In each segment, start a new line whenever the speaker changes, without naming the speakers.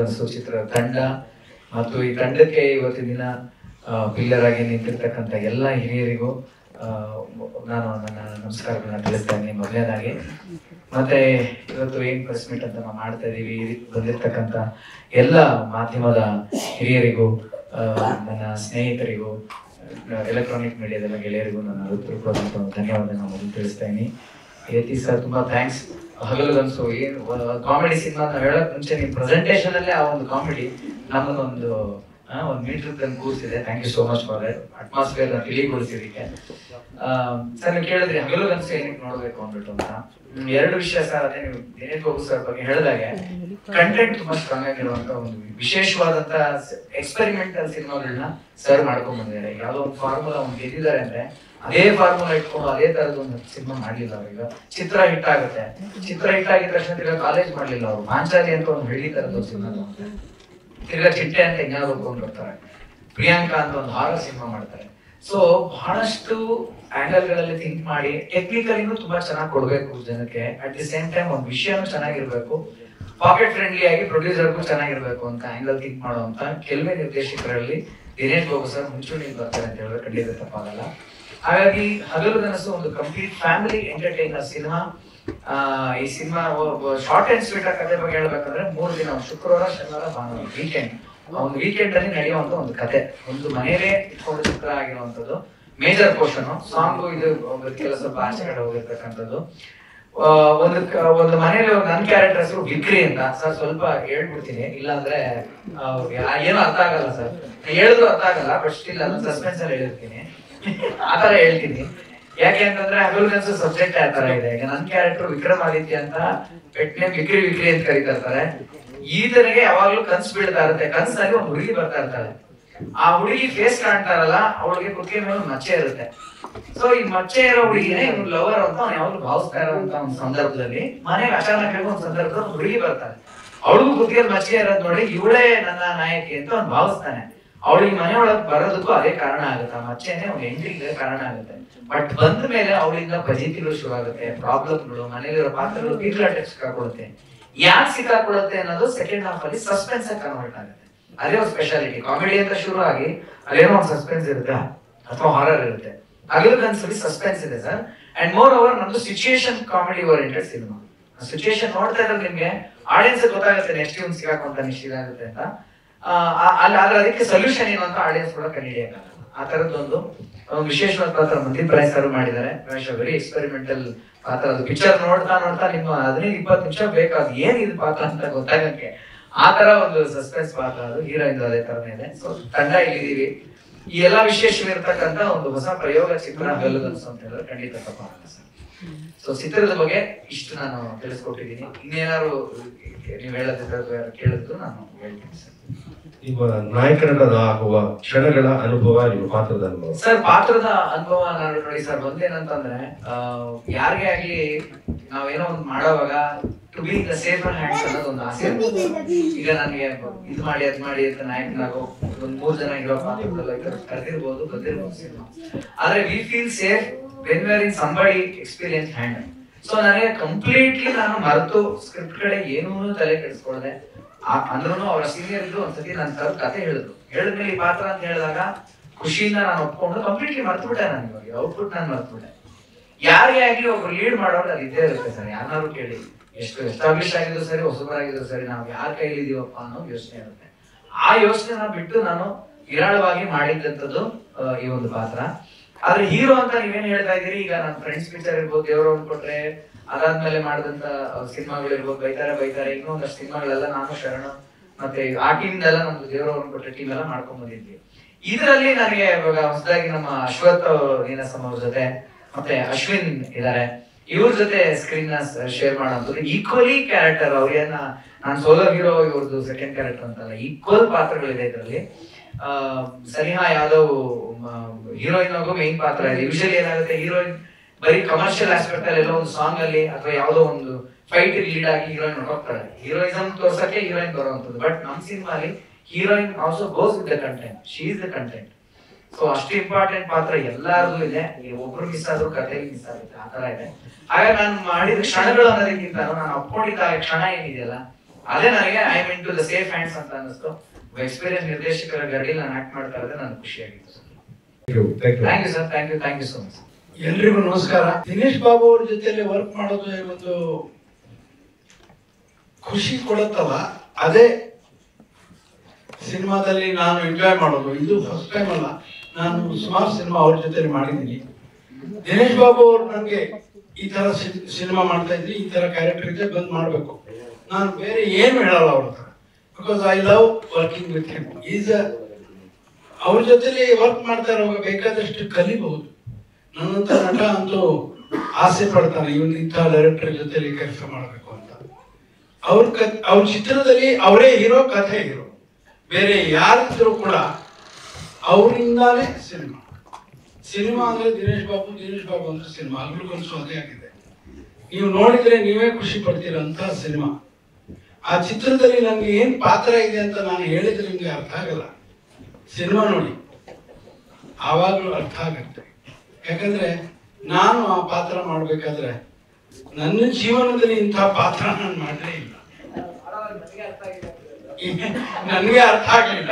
ಹಗಲುಗನಸು ಚಿತ್ರ ತಂಡ ಮತ್ತು ಈ ತಂಡಕ್ಕೆ ಇವತ್ತಿನ ದಿನ ಪಿಲ್ಲರ್ ಆಗಿ ನಿಂತಿರ್ತಕ್ಕಂಥ ಎಲ್ಲ ಹಿರಿಯರಿಗೂ ಆ, ನಾನು ನನ್ನ ನಮಸ್ಕಾರಗಳನ್ನ ತಿಳಿಸ್ತಾ ಇದ್ದೀನಿ ಮೊದಲನೇದಾಗಿ ಮತ್ತೆ ಇವತ್ತು ಏನ್ ಪ್ರೆಸ್ ಮೀಟ್ ಅಂತ ನಾವು ಮಾಡ್ತಾ ಇದೀವಿ ಈ ರೀತಿ ಬಂದಿರ್ತಕ್ಕಂಥ ಎಲ್ಲ ಮಾಧ್ಯಮದ ಹಿರಿಯರಿಗೂ ಆ, ನನ್ನ ಸ್ನೇಹಿತರಿಗೂ ಎಲೆಕ್ಟ್ರಾನಿಕ್ ಮೀಡಿಯಾದ ಗೆಳೆಯರಿಗೂ ನನ್ನ ಹೃತ್ಪೂರ್ವಕ ಧನ್ಯವಾದ ನಾನು ಮೊದಲು ತಿಳಿಸ್ತಾ ಇದ್ದೀನಿ ಯತಿ ಸರ್ ತುಂಬಾ ಥ್ಯಾಂಕ್ಸ್ ಹಗಲುಗನ್ಸು ಏನು ಕಾಮಿಡಿ ಸಿನಿಮಾ ನಾವು ಹೇಳಕ್ ಮುಂಚೆ ನಿಮ್ಮ ಪ್ರೆಸೆಂಟೇಷನ್ ಅಲ್ಲೇ ಆ ಒಂದು ಕಾಮಿಡಿ ನಮ್ಮನ್ನೊಂದು ಆ, ಒಂದು ಮೀಟರ್ ತಂದು ಕೂರಿಸಿದೆ thank you so much for atmosphere ನ ತಿಳಿಗೊಳಿಸಿದಕ್ಕೆ ಸರ್ ನೀವು ಕೇಳಿದ್ರಿ ಹಗಲುಗನ್ಸು ಏನಕ್ಕೆ ನೋಡ್ಬೇಕು ಅಂದ್ಬಿಟ್ಟು ಅಂತ ಹ್ಮ್, ಎರಡು ವಿಷಯ ಸರ್ ಅದೇ ನೀವು ದಿನೇಶ್ ಬಾಬು ಸರ್ ಬಗ್ಗೆ ಹೇಳಿದಾಗೆ ಕಂಟೆಂಟ್ ತುಂಬಾ ಸ್ಟ್ರಾಂಗ್ ಆಗಿರುವಂತ ಒಂದು ವಿಶೇಷವಾದಂತ ಎಕ್ಸ್ಪೆರಿಮೆಂಟಲ್ ಸಿನಿಮಾಗಳನ್ನ ಸರ್ ಮಾಡ್ಕೊಂಡ್ ಬಂದಿದ್ದಾರೆ ಯಾವ್ದೋ ಒಂದು ಫಾರ್ಮುಲಾ ಒಂದು ಗೆದ್ದಿದ್ದಾರೆ ಅಂದ್ರೆ ಅದೇ ಫಾರ್ಮುಲಾ ಇಟ್ಕೊಂಡು ಅದೇ ತರದ ಒಂದು ಸಿನಿಮಾ ಮಾಡ್ಲಿಲ್ಲ ಅವ್ರೀಗ ಚಿತ್ರ ಹಿಟ್ ಆಗುತ್ತೆ ಚಿತ್ರ ಹಿಟ್ ಆಗಿದ ತಕ್ಷಣ ತಿರ್ಗಾ ಕಾಲೇಜ್ ಮಾಡ್ಲಿಲ್ಲ ಅವರು ಮಾಂಚಾಲಿ ಅಂತ ಒಂದು ಹಳ್ಳಿ ತರದ ಒಂದು ಸಿನಿಮಾ ತಿರ್ಗಾ ಚಿಟ್ಟೆ ಅಂತ ಇನ್ಯಾವುದೋ ಒಪ್ಕೊಂಡು ಬರ್ತಾರೆ ಪ್ರಿಯಾಂಕಾ ಅಂತ ಒಂದು ಹಾರರ್ ಸಿನಿಮಾ ಮಾಡ್ತಾರೆ ಸೊ ಬಹಳಷ್ಟು ಆಂಗಲ್ ಗಳಲ್ಲಿ ಥಿಂಕ್ ಮಾಡಿ ಟೆಕ್ನಿಕಲಿನೂ ತುಂಬಾ ಚೆನ್ನಾಗಿ ಕೊಡ್ಬೇಕು ಜನಕ್ಕೆ ಅಟ್ ದಿ ಸೇಮ್ ಟೈಮ್ ಒಂದು ವಿಷಯನೂ ಚೆನ್ನಾಗಿರ್ಬೇಕು ಪಾಕೆಟ್ ಫ್ರೆಂಡ್ಲಿ ಆಗಿ ಪ್ರೊಡ್ಯೂಸರ್ಗೂ ಚೆನ್ನಾಗಿರ್ಬೇಕು ಅಂತ ಆಂಗಲ್ ಥಿಂಕ್ ಮಾಡುವಂತ ಕೆಲವೇ ನಿರ್ದೇಶಕರಲ್ಲಿ ದಿನೇಶ್ ಬಾಬು ಸರ್ ಮುಂಚೂಣಿಗೆ ಬರ್ತಾರೆ ಅಂತ ಹೇಳಿದ್ರೆ ಖಂಡಿತ ತಪ್ಪಾಗಲ್ಲ ಹಾಗಾಗಿ ಹಗಲು ಕನಸು ಒಂದು ಕಂಪ್ಲೀಟ್ ಫ್ಯಾಮಿಲಿ ಎಂಟರ್ಟೈನರ್ ಸಿನಿಮಾ ಈ ಸಿನಿಮಾ ಶಾರ್ಟ್ ಅಂಡ್ ಸ್ವೀಟ್ ಕತೆ ಬಗ್ಗೆ ಹೇಳ್ಬೇಕಂದ್ರೆ ಮೂರು ದಿನ ಒಂದು ಶುಕ್ರವಾರ ಶನಿವಾರ ಭಾನುವಾರ ವೀಕೆಂಡ್ ಒಂದು ವೀಕೆಂಡ್ ಅಲ್ಲಿ ನಡೆಯುವಂತ ಒಂದು ಕತೆ ಒಂದು ಮನೆಯಲ್ಲೇ ಇಟ್ಕೊಂಡು ಚಿತ್ರ ಆಗಿರುವಂತದ್ದು ಮೇಜರ್ ಪೋರ್ಷನ್ ಸಾಂಗು ಇದು ಕೆಲಸ ಸ್ವಲ್ಪ ಆಚೆ ಕಡೆ ಹೋಗಿರ್ತಕ್ಕಂಥದ್ದು ಆ, ಒಂದು ಕ- ಒಂದು ಮನೇಲಿ ಒಂದು ನನ್ನ ಕ್ಯಾರೆಕ್ಟರ್ ಹೆಸರು ವಿಕ್ರಿ ಅಂತ ಸರ್ ಸ್ವಲ್ಪ ಹೇಳ್ಬಿಡ್ತೀನಿ ಇಲ್ಲಾಂದ್ರೆ ಆ, ಯಾ- ಏನೂ ಅರ್ಥ ಆಗಲ್ಲ ಸರ್ ಹೇಳಿದ್ರು ಅರ್ಥ ಆಗಲ್ಲ ಬಟ್ ಸ್ಟಿಲ್ ಅದನ್ನ ಸಸ್ಪೆನ್ಸ್ ಅಲ್ಲಿ ಹೇಳಿರ್ತೀನಿ ಆತರ ಹೇಳ್ತೀನಿ ಯಾಕೆ ಅಂತಂದ್ರೆ ಹಗಲು ಕನಸು ಸಬ್ಜೆಕ್ಟ್ ಆ ತರ ಇದೆ ಈಗ ನನ್ನ ಕ್ಯಾರೆಕ್ಟರ್ ವಿಕ್ರಮಾದಿತ್ಯ ಅಂತ ಪೆಟ್ನೆ ವಿಕ್ರಿ ವಿಕ್ರಿ ಅಂತ ಕರೀತಾ ಇರ್ತಾರೆ ಈತನಿಗೆ ಯಾವಾಗ್ಲೂ ಕನ್ಸು ಬೀಳ್ತಾ ಇರುತ್ತೆ ಕನ್ಸಲ್ಲಿ ಒಂದು ಹುಡುಗಿ ಬರ್ತಾ ಇರ್ತಾಳೆ ಆ ಹುಡುಗಿ ಫೇಸ್ ಕಾಣ್ತಾರಲ್ಲ ಅವಳಿಗೆ ಕುತ್ತಿಗೆ ಮೇಲೆ ಒಂದು ಮಚ್ಚೆ ಇರುತ್ತೆ ಸೊ ಈ ಮಚ್ಚೆ ಇರೋ ಹುಡುಗಿನೇ ಇವ್ನು ಲವರ್ ಅಂತ ಅವ್ನು ಯಾವಾಗ್ಲೂ ಭಾವಿಸ್ತಾ ಇರೋಂತ ಒಂದು ಸಂದರ್ಭದಲ್ಲಿ ಮನೆಗೆ ಅಚಾನಕ್ ಆಗಿ ಒಂದು ಸಂದರ್ಭದಲ್ಲಿ ಒಂದು ಹುಡುಗಿ ಬರ್ತಾಳೆ ಅವಳಿಗೂ ಕುತ್ತಿಗೆ ಮಚ್ಚೆ ಇರೋದ್ ನೋಡಿ ಇವಳೇ ನನ್ನ ನಾಯಕಿ ಅಂತ ಅವ್ನು ಭಾವಿಸ್ತಾನೆ ಅವಳಿಗೆ ಮನೆ ಒಳಗ್ ಬರೋದಕ್ಕೂ ಅದೇ ಕಾರಣ ಆಗುತ್ತೆ ಆ ಮಚ್ಚೆನೆ ಅವ್ನ ಎಂಟ್ರಿಗೆ ಕಾರಣ ಆಗುತ್ತೆ ಬಟ್ ಬಂದ ಮೇಲೆ ಅವಳಿಂದ ಫಜೀತಿಗಳು ಶುರು ಆಗುತ್ತೆ ಪ್ರಾಬ್ಲಮ್ಗಳು ಮನೇಲಿರೋ ಪಾತ್ರಗಳು ಕಿಟ್ಲಾಟಕ್ಕೆ ಸಿಕ್ಕಾಕೊಳ್ಳುತ್ತೆ ಯಾಕೆ ಸಿಕ್ಕಾಕೊಳ್ಳುತ್ತೆ ಅನ್ನೋದು ಸೆಕೆಂಡ್ ಹಾಫ್ ಅಲ್ಲಿ ಸಸ್ಪೆನ್ಸ್ ಕನ್ವರ್ಟ್ ಆಗುತ್ತೆ ಅದೇ ಒಂದು ಸ್ಪೆಷಾಲಿಟಿ ಕಾಮಿಡಿ ಅಂತ ಶುರು ಆಗಿ ಅಲ್ಲೇನೋ ಒಂದು ಸಸ್ಪೆನ್ಸ್ ಇರುತ್ತೆ ಅಥವಾ ಹಾರರ್ ಇರುತ್ತೆ ಹಗಲು ಕನ್ಸಲ್ಲಿ ಸಸ್ಪೆನ್ಸ್ ಇದೆ ಸರ್ ಅಂಡ್ ಮೋರ್ ಓವರ್ ನಮ್ದು situation comedy oriented cinema situation ನೋಡ್ತಾ ಇದ್ರೆ ನಿಮ್ಗೆ ಆಡಿಯನ್ಸ್ ಗೊತ್ತಾಗುತ್ತೆ ನೆಕ್ಸ್ಟ್ ಇವ್ನು ಸಿಗಾಕೊಂತ ನಿಶ್ಚಿತ ಇದಾಗುತ್ತೆ ಅಂತ ಆ, ಆ- ಅಲ್ಲಿ ಆದ್ರೆ ಅದಕ್ಕೆ ಸೊಲ್ಯೂಷನ್ ಏನು ಅಂತ ಆಡಿಯನ್ಸ್ ಕೂಡ ಕಂಡುಹಿಡಿಯಕ್ಕಾಗಲ್ಲ ಆ ತರದ್ದೊಂದು ಒಂದು ವಿಶೇಷವಾದ ಪಾತ್ರ ಮಂದೀಪ್ ರಾಯ್ ಸರ್ ಮಾಡಿದ್ದಾರೆ ವೆರಿ ಎಕ್ಸ್ಪೆರಿಮೆಂಟಲ್ ಪಾತ್ರ ಅದು ಪಿಕ್ಚರ್ ನೋಡ್ತಾ ನೋಡ್ತಾ ನಿಮ್ಮ ಹದಿನೈದು ಇಪ್ಪತ್ತು ನಿಮಿಷ ಬೇಕು ಅದು ಏನ್ ಇದು ಪಾತ್ರ ಅಂತ ಗೊತ್ತಾಗಕ್ಕೆ ಆ ತರ ಒಂದು ಸಸ್ಪೆನ್ಸ್ ಪಾತ್ರ ಅದು ಹೀರೋಯಿನ್ ಅದೇ ತರನೇ ಇದೆ ಸೊ ತಂಡ ಇಲ್ಲಿದೀವಿ ಈ ಎಲ್ಲಾ ವಿಶೇಷವಿರ್ತಕ್ಕಂತ ಒಂದು ಹೊಸ ಪ್ರಯೋಗ ಚಿತ್ರ ಗೆಲ್ಲುಗನ್ಸು ಅಂತ ಹೇಳಿದ್ರೆ ಖಂಡಿತ ತಪ್ಪಾಗಲ್ಲ ಸರ್ ಸೊ ಚಿತ್ರದ ಬಗ್ಗೆ ಇಷ್ಟು ನಾನು ತಿಳಿಸ್ಕೊಟ್ಟಿದ್ದೀನಿ ಇನ್ನೇನಾದ್ರು ನೀವು ಹೇಳೋದಿದ್ರೆ ಕೇಳಿದ್ರು ನಾನು ಹೇಳ್ತೀನಿ ಸರ್
ನಿಮ್ಮ ನಾಯಕರಾದ ಆಗುವ ಕ್ಷಣಗಳ ಅನುಭವ ನಿಮ್ಮ ಪಾತ್ರದ ಅನುಭವ
ಸರ್ ಪಾತ್ರದ ಅನುಭವ ನಾನು ನೋಡಿ ಸರ್ ಒಂದೇನಂತಂದ್ರೆ ಆ, ಯಾರಿಗೇ ಆಗ್ಲಿ ನಾವೇನೋ ಒಂದು ಮಾಡೋವಾಗ to be the safer hands ಅನ್ನೋದು ಒಂದು ಆಸೆ ಇರುತ್ತೆ. ಈಗ ನನಗೆ ಇದು ಮಾಡಿ ಅದ್ ಮಾಡಿ ಅಂತ ನಾಯಕನಾಗೋ ಒಂದ್ ಮೂರ್ ಜನ ಇರೋ ಪಾತ್ರದಲ್ಲ ಕರೆದಿರ್ಬೋದು ಬಂದಿರ್ಬೋದು ಸಿನಿಮಾ ಆದ್ರೆ we feel safe when where in somebody experience hand so ನನಗೆ ಕಂಪ್ಲೀಟ್ಲಿ ನಾನು ಮರೆತು ಸ್ಕ್ರಿಪ್ಟ್ ಕಡೆ ಏನೂ ತಲೆ ಕೆಡಿಸ್ಕೊಳ್ದೆ ಅಂದ್ರೂ ಅವರ ಸೀನಿಯರ್ ಇದ್ರು ಒಂದ್ಸತಿ ನನ್ನ ತರ ಕತೆ ಹೇಳಿದ್ರು ಹೇಳಿದ್ಮೇಲೆ ಈ ಪಾತ್ರ ಅಂತ ಹೇಳಿದಾಗ ಖುಷಿಯಿಂದ ನಾನು ಒಪ್ಕೊಂಡು ಕಂಪ್ಲೀಟ್ಲಿ ಮರ್ತು ಬಿಟ್ಟೆ ನಾನು ಇವಾಗ ಔಟ್ಪುಟ್ ನಾನು ಮರ್ತು ಬಿಟ್ಟೆ ಯಾರೇ ಆಗ್ಲಿ ಒಬ್ರು ಲೀಡ್ ಮಾಡೋರು ಅದು ಇದ್ದೇ ಇರುತ್ತೆ ಸರ್ ಯಾರು ಕೇಳಿ ಎಷ್ಟು ಎಸ್ಟಾಬ್ಲಿಷ್ ಆಗಿದ್ರು ಸರಿ ಹೊಸಬರಾಗಿದ್ರು ಸರಿ ನಾವು ಯಾರ ಕೈಲಿ ಇದೀವಪ್ಪ ಅನ್ನೋ ಯೋಚನೆ ಇರುತ್ತೆ ಆ ಯೋಚನೆನ ಬಿಟ್ಟು ನಾನು ವಿರಾಳವಾಗಿ ಮಾಡಿದ್ದಂಥದ್ದು ಆ, ಈ ಒಂದು ಪಾತ್ರ ಆದ್ರೆ ಹೀರೋ ಅಂತ ನೀವೇನ್ ಹೇಳ್ತಾ ಇದೀರಿ ಈಗ ನನ್ನ ಫ್ರೆಂಡ್ಸ್ ಪಿಕ್ಚರ್ ಇರ್ಬೋದು ದೇವರವ್ರನ್ನ ಕೊಟ್ರೆ ಅದಾದ್ಮೇಲೆ ಮಾಡಿದಂತ ಸಿನಿಮಾಗಳು ಇರ್ಬೋದು ಬೈತಾರೆ ಬೈತಾರೆ ಇನ್ನೊಂದಷ್ಟು ಸಿನಿಮಾಗಳೆಲ್ಲ ನಾನು ಶರಣ ಮತ್ತೆ ಆ ಟೀಮ್ ಎಲ್ಲ ನಮ್ದು ದೇವರವ್ರನ್ನ ಕೊಟ್ರೆ ಟೀಮ್ ಎಲ್ಲ ಮಾಡ್ಕೊಂಡ್ ಬಂದಿದ್ವಿ ಇದರಲ್ಲಿ ನನಗೆ ಇವಾಗ ಹೊಸದಾಗಿ ನಮ್ಮ ಅಶ್ವಥ್ ನೀನಸಮ್ ಅವ್ರ ಜೊತೆ ಮತ್ತೆ ಅಶ್ವಿನ್ ಇದಾರೆ ಇವ್ರ ಜೊತೆ ಸ್ಕ್ರೀನ್ ನ ಶೇರ್ ಮಾಡೋದು ಈಕ್ವಲಿ ಕ್ಯಾರೆಕ್ಟರ್ ಅವ್ರೇನ ನಾನು ಸೋಲೋ ಹೀರೋ ಇವ್ರದ್ದು ಸೆಕೆಂಡ್ ಕ್ಯಾರೆಕ್ಟರ್ ಅಂತಲ್ಲ ಈಕ್ವಲ್ ಪಾತ್ರಗಳಿದೆ ಇದರಲ್ಲಿ ಸನಿಹಾ ಯಾದವ್ ಹೀರೋಯಿನ್ ಆಗೋ ಮೇನ್ ಪಾತ್ರ ಇದೆ ಯೂಶಲಿ ಏನಾಗುತ್ತೆ ಹೀರೋಯಿನ್ ಬರೀ ಕಮರ್ಷಿಯಲ್ ಆಸ್ಪೆಕ್ಟ್ ಅಲ್ಲಿ ಎಲ್ಲೋ ಒಂದು ಸಾಂಗ್ ಅಲ್ಲಿ ಅಥವಾ ಯಾವುದೋ ಒಂದು ಫೈಟ್ ಲೀಡ್ ಆಗಿ ಹೀರೋಯಿನ್ ಹೊರಟೋಗ್ತಾಳೆ ಹೀರೋಯಿಸಮ್ ತೋರ್ಸಕ್ಕೆ ಹೀರೋಯಿನ್ ಬರುವಂತದ್ದು ಬಟ್ ನಮ್ ಸಿನಿಮಾಲಿ heroine also goes with the content she is the content so ಅಷ್ಟು ಇಂಪಾರ್ಟೆಂಟ್ ಪಾತ್ರ ಎಲ್ಲಾರ್ದು ಇದೆ ಈ ಒಬ್ರು ಮಿಸ್ ಆದ್ರೂ ಕಥೆಗೆ ಮಿಸ್ ಆಗುತ್ತೆ ಆ ತರ ಇದೆ ಹಾಗಾಗಿ ನಾನು ಮಾಡಿದ ಕ್ಷಣಗಳು ಅನ್ನೋದಕ್ಕಿಂತ ನಾನು ಅಪ್ಕೊಂಡಿದ್ದ ಆ ಕ್ಷಣ ಏನಿದೆಯಲ್ಲ ಅದೇ ನನಗೆ I mean to the safe hands ಅಂತ ಅನಿಸ್ತು ಎಕ್ಸ್ಪೀರಿಯನ್ಸ್ ನಿರ್ದೇಶಕರ ಗಡಿಯಲ್ಲಿ ನಾನು ಆಕ್ಟ್ ಮಾಡ್ತಾ ಇದ್ದೆ ನನಗೆ ಖುಷಿಯಾಗಿತ್ತು sir
thank you thank you
thank you sir thank you thank you so much
ಎಲ್ರಿಗೂ ನಮಸ್ಕಾರ ದಿನೇಶ್ ಬಾಬು ಅವ್ರ ಜೊತೆಲಿ ವರ್ಕ್ ಮಾಡೋದು ಒಂದು ಖುಷಿ ಕೊಡುತ್ತಲ್ಲ ಅದೇ ಸಿನಿಮಾದಲ್ಲಿ ನಾನು ಎಂಜಾಯ್ ಮಾಡೋದು ಇದು ಫಸ್ಟ್ ಟೈಮ್ ಅಲ್ಲ ನಾನು ಸುಮಾರು ಸಿನಿಮಾ ಅವ್ರ ಜೊತೆಲಿ ಮಾಡಿದ್ದೀನಿ ದಿನೇಶ್ ಬಾಬು ಅವರು ನನಗೆ ಈ ತರ ಸಿನಿಮಾ ಮಾಡ್ತಾ ಇದ್ರಿ ಈ ತರ ಕ್ಯಾರೆಕ್ಟರ್ ಇದೆ ಬಂದ್ ಮಾಡಬೇಕು ನಾನು ಬೇರೆ ಏನು ಹೇಳಲ್ಲ ಅವ್ರ ಹತ್ರ because I love working with him is ಅವ್ರ ಜೊತೆಲಿ ವರ್ಕ್ ಮಾಡ್ತಾ ಇರುವಾಗ ಬೇಕಾದಷ್ಟು ಕಲಿಬಹುದು ನನ್ನಂತ ನಟ ಅಂತೂ ಆಸೆ ಪಡ್ತಾನೆ ಇವನ್ ಇಂಥ ಡೈರೆಕ್ಟರ್ ಜೊತೆಲಿ ಕೆಲಸ ಮಾಡಬೇಕು ಅಂತ ಅವ್ರ ಕ ಅವ್ರ ಚಿತ್ರದಲ್ಲಿ ಅವರೇ ಹೀರೋ ಕಥೆ ಹೀರೋ ಬೇರೆ ಯಾರಿದ್ರು ಕೂಡ ಅವರಿಂದಾನೇ ಸಿನಿಮಾ ಸಿನಿಮಾ ಅಂದ್ರೆ ದಿನೇಶ್ ಬಾಬು ದಿನೇಶ್ ಬಾಬು ಅಂದ್ರೆ ಸಿನಿಮಾ ಅಲ್ಲೂ ಕನಸು ಅದೇ ಆಗಿದೆ ನೀವು ನೋಡಿದ್ರೆ ನೀವೇ ಖುಷಿ ಪಡ್ತೀರಂತ ಸಿನಿಮಾ ಆ ಚಿತ್ರದಲ್ಲಿ ನನಗೆ ಏನ್ ಪಾತ್ರ ಇದೆ ಅಂತ ನಾನು ಹೇಳಿದ್ರೆ ನಿಮ್ಗೆ ಅರ್ಥ ಆಗಲ್ಲ ಸಿನಿಮಾ ನೋಡಿ ಆವಾಗಲೂ ಅರ್ಥ ಆಗುತ್ತೆ ಯಾಕಂದ್ರೆ ನಾನು ಆ ಪಾತ್ರ ಮಾಡ್ಬೇಕಾದ್ರೆ ನನ್ನ ಜೀವನದಲ್ಲಿ ಇಂಥ ಪಾತ್ರ ನಾನು ಮಾಡಲೇ ಇಲ್ಲ ನನಗೆ ಅರ್ಥ ಆಗಲಿಲ್ಲ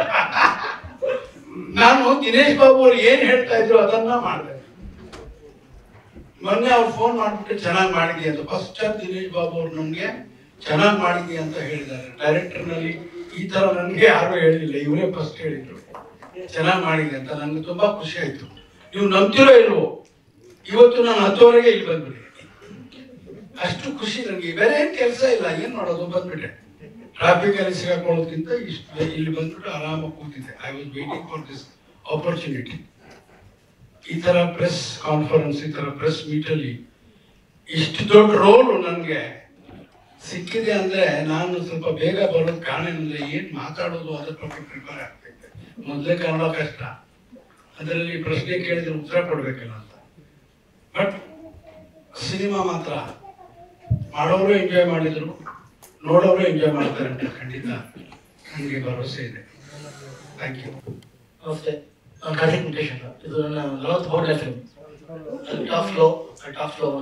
ನಾನು ದಿನೇಶ್ ಬಾಬು ಅವ್ರು ಏನ್ ಹೇಳ್ತಾ ಇದ್ರು ಅದನ್ನ ಮಾಡಿದೆ ಮೊನ್ನೆ ಅವ್ರು ಫೋನ್ ಮಾಡ್ಬಿಟ್ಟು ಚೆನ್ನಾಗಿ ಮಾಡಿದ್ವಿ ಅಂತ ಫಸ್ಟ್ ಟೈಮ್ ದಿನೇಶ್ ಬಾಬು ಅವ್ರು ನಮ್ಗೆ ಚೆನ್ನಾಗಿ ಮಾಡಿದ್ವಿ ಅಂತ ಹೇಳಿದ್ದಾರೆ ಡೈರೆಕ್ಟರ್ ನಲ್ಲಿ ಈ ತರ ನನ್ಗೆ ಯಾರು ಹೇಳಿಲ್ಲ ಇವರೇ ಫಸ್ಟ್ ಹೇಳಿದ್ರು ಚೆನ್ನಾಗಿ ಮಾಡಿದೆ ಅಂತ ನನ್ಗೆ ತುಂಬಾ ಖುಷಿ ಆಯ್ತು ನೀವು ನಂಬ್ತಿರೋ ಇಲ್ವೋ ಇವತ್ತು ನಾನು ಹತ್ತುವರೆಗೆ ಇಲ್ಲಿ ಬಂದ್ಬಿಟ್ಟೆ ಅಷ್ಟು ಖುಷಿ ನನಗೆ ಬೇರೆ ಏನ್ ಕೆಲಸ ಇಲ್ಲ ಏನ್ ಮಾಡೋದು ಬಂದ್ಬಿಟ್ಟೆ ಟ್ರಾಫಿಕ್ ಅಲ್ಲಿ ಸಿಗಾಕೊಳ್ಳೋದಕ್ಕಿಂತ ಇಷ್ಟು ಇಲ್ಲಿ ಬಂದ್ಬಿಟ್ಟು ಆರಾಮಾಗಿ ಕೂತಿದ್ದೆ I was waiting for this opportunity ಈ ತರ ಪ್ರೆಸ್ ಕಾನ್ಫರೆನ್ಸ್ ಈ ತರ ಪ್ರೆಸ್ ಮೀಟಲ್ಲಿ ಇಷ್ಟು ದೊಡ್ಡ ರೋಲ್ ನನಗೆ ಸಿಕ್ಕಿದೆ ಅಂದ್ರೆ ನಾನು ಸ್ವಲ್ಪ ಬೇಗ ಬರೋದು ಕಾರಣ ಏನಂದ್ರೆ ಏನ್ ಮಾತಾಡೋದು ಅದ್ರ ಬಗ್ಗೆ ಪ್ರಿಪೇರ್ ಆಗ್ತೈತೆ ಮೊದಲೇ ಕನ್ನಡ ಕಷ್ಟ ಅದರಲ್ಲಿ ಪ್ರಶ್ನೆ ಕೇಳಿದ್ರೆ ಉತ್ತರ ಕೊಡ್ಬೇಕಲ್ಲ ಅಂತ ಬಟ್ ಸಿನಿಮಾ ಮಾತ್ರ ಮಾಡೋರು ಎಂಜಾಯ್ ಮಾಡಿದ್ರು ನೋಡೋರು ಎಂಜಾಯ್ ಮಾಡ್ತಾರೆ ಅಂತ ಖಂಡಿತ ನನಗೆ ಭರವಸೆ ಇದೆ ಥ್ಯಾಂಕ್ ಯು
ನಮಸ್ತೆ ನಾನು ಕಾರ್ತಿಕ್ ವೆಂಕಟೇಶ್ ಅಂತ ಇದು ನನ್ನ ನಲವತ್ತು ಮೂರನೇ film top flow top flow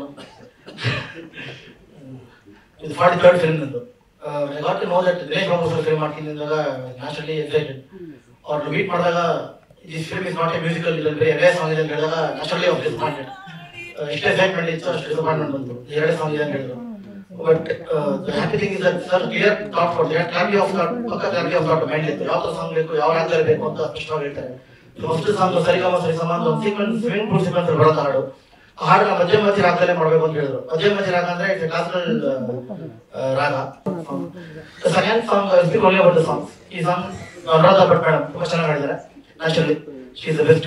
ಇದು ಫಾರ್ಟಿ ಥರ್ಡ್ ಫಿಲ್ಮ್ ನಂದು I got to know that Dinesh Babu sir film ಮಾಡ್ತೀನಿ ಅಂದಾಗ ನ್ಯಾಚುರಲಿ ಎಕ್ಸೈಟೆಡ್ ಅವ್ರು ಮೀಟ್ ಮಾಡಿದಾಗ this film is not a musical ಇಲ್ಲ ಬರೀ ಎರಡೇ ಸಾಂಗ್ ಇದೆ ಅಂತ ಹೇಳಿದಾಗ ನ್ಯಾಚುರಲಿ ಅವ್ರು ಡಿಸಪಾಯಿಂಟೆಡ್ ಎಷ್ಟು ಎಕ್ಸೈಟ್ಮೆಂಟ್ ಇತ್ತು ಅಷ್ಟು ಡಿಸಪಾಯಿಂಟ್ಮೆಂಟ್ ಬಂತು ಎರಡೇ ಸಾಂಗ್ ಇದೆ ಅಂತ ಹೇಳಿದ್ರು but the happy thing is that sir clear thought for that clarity of thought ಪಕ್ಕ ಕ್ಲಾರಿಟಿ ಆಫ್ ಥಾಟ್ ಮೈಂಡ್ ಇತ್ತು ಯಾವ ಸಾಂಗ್ ಬೇಕು ಯಾವ ಆಂಗಲ್ ಬೇಕು ಅಂತ ಸ್ಪಷ್ಟವಾಗಿ ಹೇಳ್ತಾರೆ ಫಸ್ಟ್ ಸಾಂಗ್ ಸರಿಗಮ ಸರಿಸಮ ಅಂತ ಒಂದು ಸೀಕ್ವೆನ್ಸ್ ಸ್ವಿಮ್ಮಿಂಗ್ ಪೂಲ್ ಸೀಕ್ವೆನ್ಸ್ ಬರೋದು ಹಾಡು ಆ ಹಾಡನ್ನ ಮಧ್ಯ ಮಧ್ಯ ರಾಗದಲ್ಲೇ ಮಾಡ್ಬೇಕು ಅಂತ ಹೇಳಿದ್ರು ಮಧ್ಯ ಮಧ್ಯ ರಾಗ ಅಂದ್ರೆ it's classical raga second song speak only about the songs ಈ ಸಾಂಗ್ ಅನುರಾಧ ಭಟ್ ಮೇಡಮ್ ತುಂಬಾ ಚೆನ್ನಾಗಿ ಮಾಡಿದ್ದಾರೆ naturally she is the best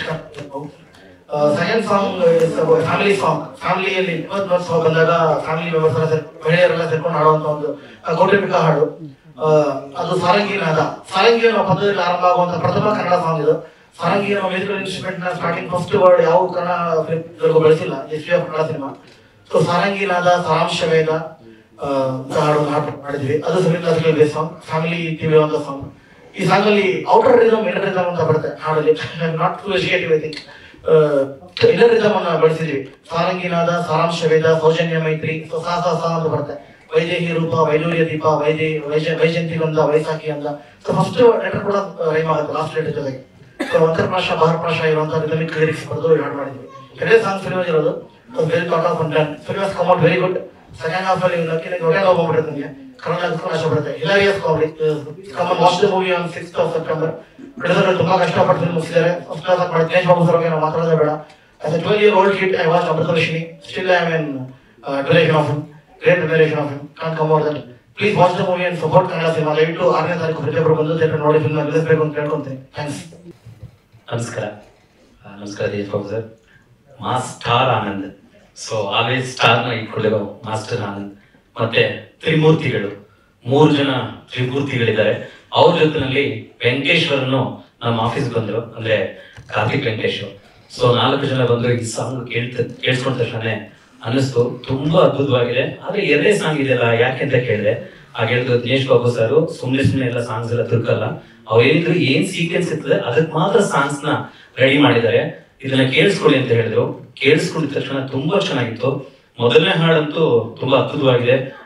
second song family song ಫ್ಯಾಮಿಲಿಯಲ್ಲಿ ಇವತ್ತು ವರ್ಷ ಬಂದಾಗ ಫ್ಯಾಮಿಲಿ ಮೆಂಬರ್ಸ್ ಎಲ್ಲ ಸೇರ್ ಮಹಿಳೆಯರೆಲ್ಲ ಸೇರ್ಕೊಂಡು ಹಾಡುವಂತ ಒಂದು ಆ, ಕೌಟುಂಬಿಕ ಹಾಡು ಆ, ಅದು ಸಾರಂಗಿ ನಾದ ಸಾರಂಗಿ ಅನ್ನೋ ಪದದಲ್ಲಿ ಆರಂಭ ಆಗುವಂತ ಪ್ರಥಮ ಕನ್ನಡ ಸಾಂಗ್ ಇದು ಸಾರಂಗಿ ಅನ್ನೋ ಮ್ಯೂಸಿಕಲ್ ಇನ್ಸ್ಟ್ರೂಮೆಂಟ್ ನ ಸ್ಟಾರ್ಟಿಂಗ್ ಫಸ್ಟ್ ವರ್ಡ್ ಯಾವ ಕನ್ನಡ ಫಿಲ್ಮ್ ಬಳಸಿಲ್ಲ as of Kannada cinema so ಸಾರಂಗಿ ನಾದ ಸಾರಾಂಶ ವೇದ ಆ, ಅಂತ ಹಾಡು ಹಾಡು ಮಾಡಿದ್ವಿ ಅದು ಸುನಿಲ್ ದಾಸ್ಗೆ ಬೇಸ್ ಸಾಂಗ್ ಫ್ಯಾಮಿಲಿ ಟಿವಿ ಅಂತ ಸಾಂಗ್ ಈ ಸಾಂಗ್ ಅಲ್ಲಿ ಔಟರ್ ರಿದಮ್ ಇನ್ನರ್ ರಿದಮ್ ಅಂತ ಬರುತ್ತೆ ಹಾಡಲ್ಲಿ not to educative I think inner rhythm ಅನ್ನ ಬಳಸಿದ್ವಿ ಸಾರಂಗಿನಾದ ಸಾರಾಂಶ ವೇದ ಸೌಜನ್ಯ ಮೈತ್ರಿ ಸೊ ಸಾ ಸಾ ಸಾ ಅಂತ ಬರುತ್ತೆ ವೈದೇಹಿ ರೂಪ ವೈಡೂರ್ಯ ದೀಪ ವೈದೇ ವೈಜ ವೈಜಂತಿ ಗಂಧ ವೈಸಾಖಿ ಅಂತ ಸೊ ಫಸ್ಟ್ ಲೆಟರ್ ಕೂಡ ರೈಮ್ ಆಗುತ್ತೆ ಲಾಸ್ಟ್ ಲೆಟರ್ ಜೊತೆಗೆ ಸೊ ಅಂತರ್ಪ್ರಾಶ ಬಹರ್ಪ್ರಾಶ ಇರುವಂತ ರಿದಮಿಕ್ ಲಿರಿಕ್ಸ್ ಬರೆದು ಹಾಡು ಮಾಡಿದ್ವಿ ಎರಡೇ ಸಾಂಗ್ ಫಿಲ್ಮ್ ಇರೋದು very thought of done film come out very good second half ಅಲ್ಲಿ ಲಕ್ಕಿನ ಹೊಟ್ಟೆ ಹೋಗ್ಬಿಡುತ್ತೆ ನಿಮಗೆ ಕನ್ನಡ ನಾಶ ಬರುತ್ತೆ hilarious comedy come watch the movie on six of September producer ತುಂಬಾ ಕಷ್ಟಪಟ್ಟು ಫಿಲ್ಮ್ ಮುಗಿಸಿದ್ದಾರೆ ಫಸ್ಟ್ ಕ್ಲಾಸ್ ಮಾಡಿ ದಿನೇಶ್ ಬಾಬು ಸರ್ ಬಗ್ಗೆ ನಾವು ಮಾತಾಡೋದೇ ಬೇಡ as a twelve year old kid I watch Amruthalakshmi still I am in duration of him great duration of him can come over that please watch the movie and support Kannada cinema ದಯವಿಟ್ಟು ಆರನೇ ತಾರೀಕು ಪ್ರತಿಯೊಬ್ಬರು ಬಂದು theatre ನೋಡಿ film ನಿಲ್ಲಿಸಬೇಕು ಅಂತ ಕೇಳ್ಕೊಂತೀನಿ thanks
ನಮಸ್ಕಾರ ಆ, ನಮಸ್ಕಾರ Desh Babu sir mass star Anand so always ಸ್ಟಾರ್ನ ಇಟ್ಕೊಳ್ಳಿರೋ ಮಾಸ್ಟರ್ ಆನಂದ್ ಮತ್ತೆ ತ್ರಿಮೂರ್ತಿಗಳು ಮೂರು ಜನ ತ್ರಿಮೂರ್ತಿಗಳಿದ್ದಾರೆ ಅವ್ರ ಜೊತೆನಲ್ಲಿ ವೆಂಕಟೇಶ್ವರನ್ನು ನಮ್ಮ ಆಫೀಸ್ ಬಂದ್ರು ಅಂದ್ರೆ ಕಾರ್ತಿಕ್ ವೆಂಕಟೇಶ್ ಸೊ ನಾಲ್ಕು ಜನ ಬಂದ್ರು ಈ ಸಾಂಗ್ ಕೇಳ್ತ ಕೇಳಿಸ್ಕೊಂಡ ತಕ್ಷಣ ಅನ್ನಿಸ್ತು ತುಂಬಾ ಅದ್ಭುತವಾಗಿದೆ ಆದ್ರೆ ಎರಡೇ ಸಾಂಗ್ ಇದೆಯಲ್ಲ ಯಾಕೆ ಅಂತ ಕೇಳಿದೆ ಆಗ ಹೇಳಿದ್ರು ದಿನೇಶ್ ಬಾಬು ಸರ್ ಸುಮ್ನೆ ಸುಮ್ನೆ ಎಲ್ಲ ಸಾಂಗ್ಸ್ ಎಲ್ಲ ತುರ್ಕಲ್ಲ ಅವ್ರು ಏನಿದ್ರು ಏನ್ ಸೀಕ್ವೆನ್ಸ್ ಇರ್ತದೆ ಅದಕ್ಕೆ ಮಾತ್ರ ಸಾಂಗ್ಸ್ ನ ರೆಡಿ ಮಾಡಿದ್ದಾರೆ ಇದನ್ನ ಕೇಳಿಸ್ಕೊಳ್ಳಿ ಅಂತ ಹೇಳಿದ್ರು ಕೇಳಿಸ್ಕೊಂಡಿದ ತಕ್ಷಣ ತುಂಬಾ ಚೆನ್ನಾಗಿತ್ತು ಮೊದಲನೇ ಹಾಡಂತೂ ತುಂಬಾ ಅದ್ಭುತವಾಗಿದೆ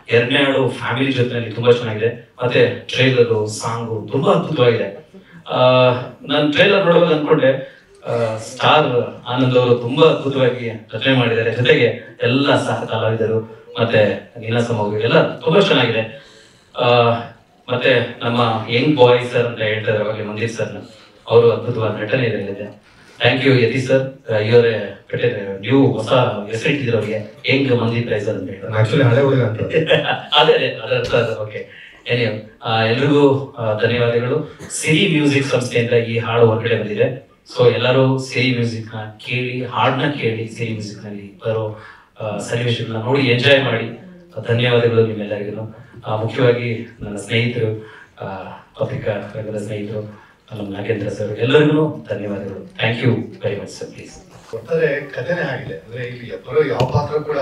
ಎರಡನೇ ಹಾಡು ಫ್ಯಾಮಿಲಿ ಜೊತೆನಲ್ಲಿ ತುಂಬಾ ಚೆನ್ನಾಗಿದೆ ಮತ್ತೆ ಟ್ರೈಲರು ಸಾಂಗು ತುಂಬಾ ಅದ್ಭುತವಾಗಿದೆ ಆ, ನಾನು ಟ್ರೈಲರ್ ನೋಡುವಾಗ ಅನ್ಕೊಂಡೆ ಸ್ಟಾರ್ ಆನಂದ್ ಅವರು ತುಂಬಾ ಅದ್ಭುತವಾಗಿ ರಚನೆ ಮಾಡಿದ್ದಾರೆ ಜೊತೆಗೆ ಎಲ್ಲ ಸಹ ಕಲಾವಿದರು ಮತ್ತೆ ನೀನಾಸಂ ಅವರು ಎಲ್ಲ ತುಂಬಾ ಚೆನ್ನಾಗಿದೆ ಆ, ಮತ್ತೆ ನಮ್ಮ ಯಂಗ್ ಬಾಯ್ ಸರ್ ಅಂತ ಹೇಳ್ತಾರೆ ಅವಾಗಲೇ ಮಂದಿರ್ ಸರ್ ಅವರು ಅದ್ಭುತವಾದ ನಟನೆ ಇದರಲ್ಲಿದೆ ಥ್ಯಾಂಕ್ ಯು ಯತಿ ಸರ್ ಇವರೇ ನೀವು ಹೊಸ ಹೆಸರಿಟ್ಟಿದ್ರು ಅವರಿಗೆ ಯಂಗ್ ಮಂದಿ ಪ್ರೈಸ್ ಅಂತ ಹೇಳಿ
ಆಕ್ಚುಲಿ ಹಳೆ ಹುಡುಗ ಅಂತ
ಅದೇ ಅದೇ ಅದರ ಅರ್ಥ ಅದು ಓಕೆ ಏನೇ ಎಲ್ರಿಗೂ ಆ, ಧನ್ಯವಾದಗಳು ಸಿರಿ ಮ್ಯೂಸಿಕ್ ಸಂಸ್ಥೆಯಿಂದ ಈ ಹಾಡು ಹೊರಗಡೆ ಬಂದಿದೆ ಸೊ ಎಲ್ಲರೂ ಸಿರಿ ಮ್ಯೂಸಿಕ್ ನ ಕೇಳಿ ಹಾಡನ್ನ ಕೇಳಿ ಸಿರಿ ಮ್ಯೂಸಿಕ್ ನಲ್ಲಿ ಬರೋ ಆ, ಸನ್ನಿವೇಶಗಳನ್ನ ನೋಡಿ ಎಂಜಾಯ್ ಮಾಡಿ ಧನ್ಯವಾದಗಳು ನಿಮ್ಮೆಲ್ಲರಿಗೂ ಆ, ಮುಖ್ಯವಾಗಿ ನನ್ನ ಸ್ನೇಹಿತರು ಆ, ಪತ್ರಿಕಾ ರಂಗದ ಸ್ನೇಹಿತರು ನಮ್ಮ ನಾಗೇಂದ್ರ ಸರ್ ಎಲ್ಲರಿಗೂ ಧನ್ಯವಾದಗಳು thank you very much sir please
ಒಟ್ಟಾರೆ ಕಥೆನೇ ಆಗಿದೆ ಅಂದ್ರೆ ಇಲ್ಲಿ ಬರೋ ಯಾವ ಪಾತ್ರ ಕೂಡ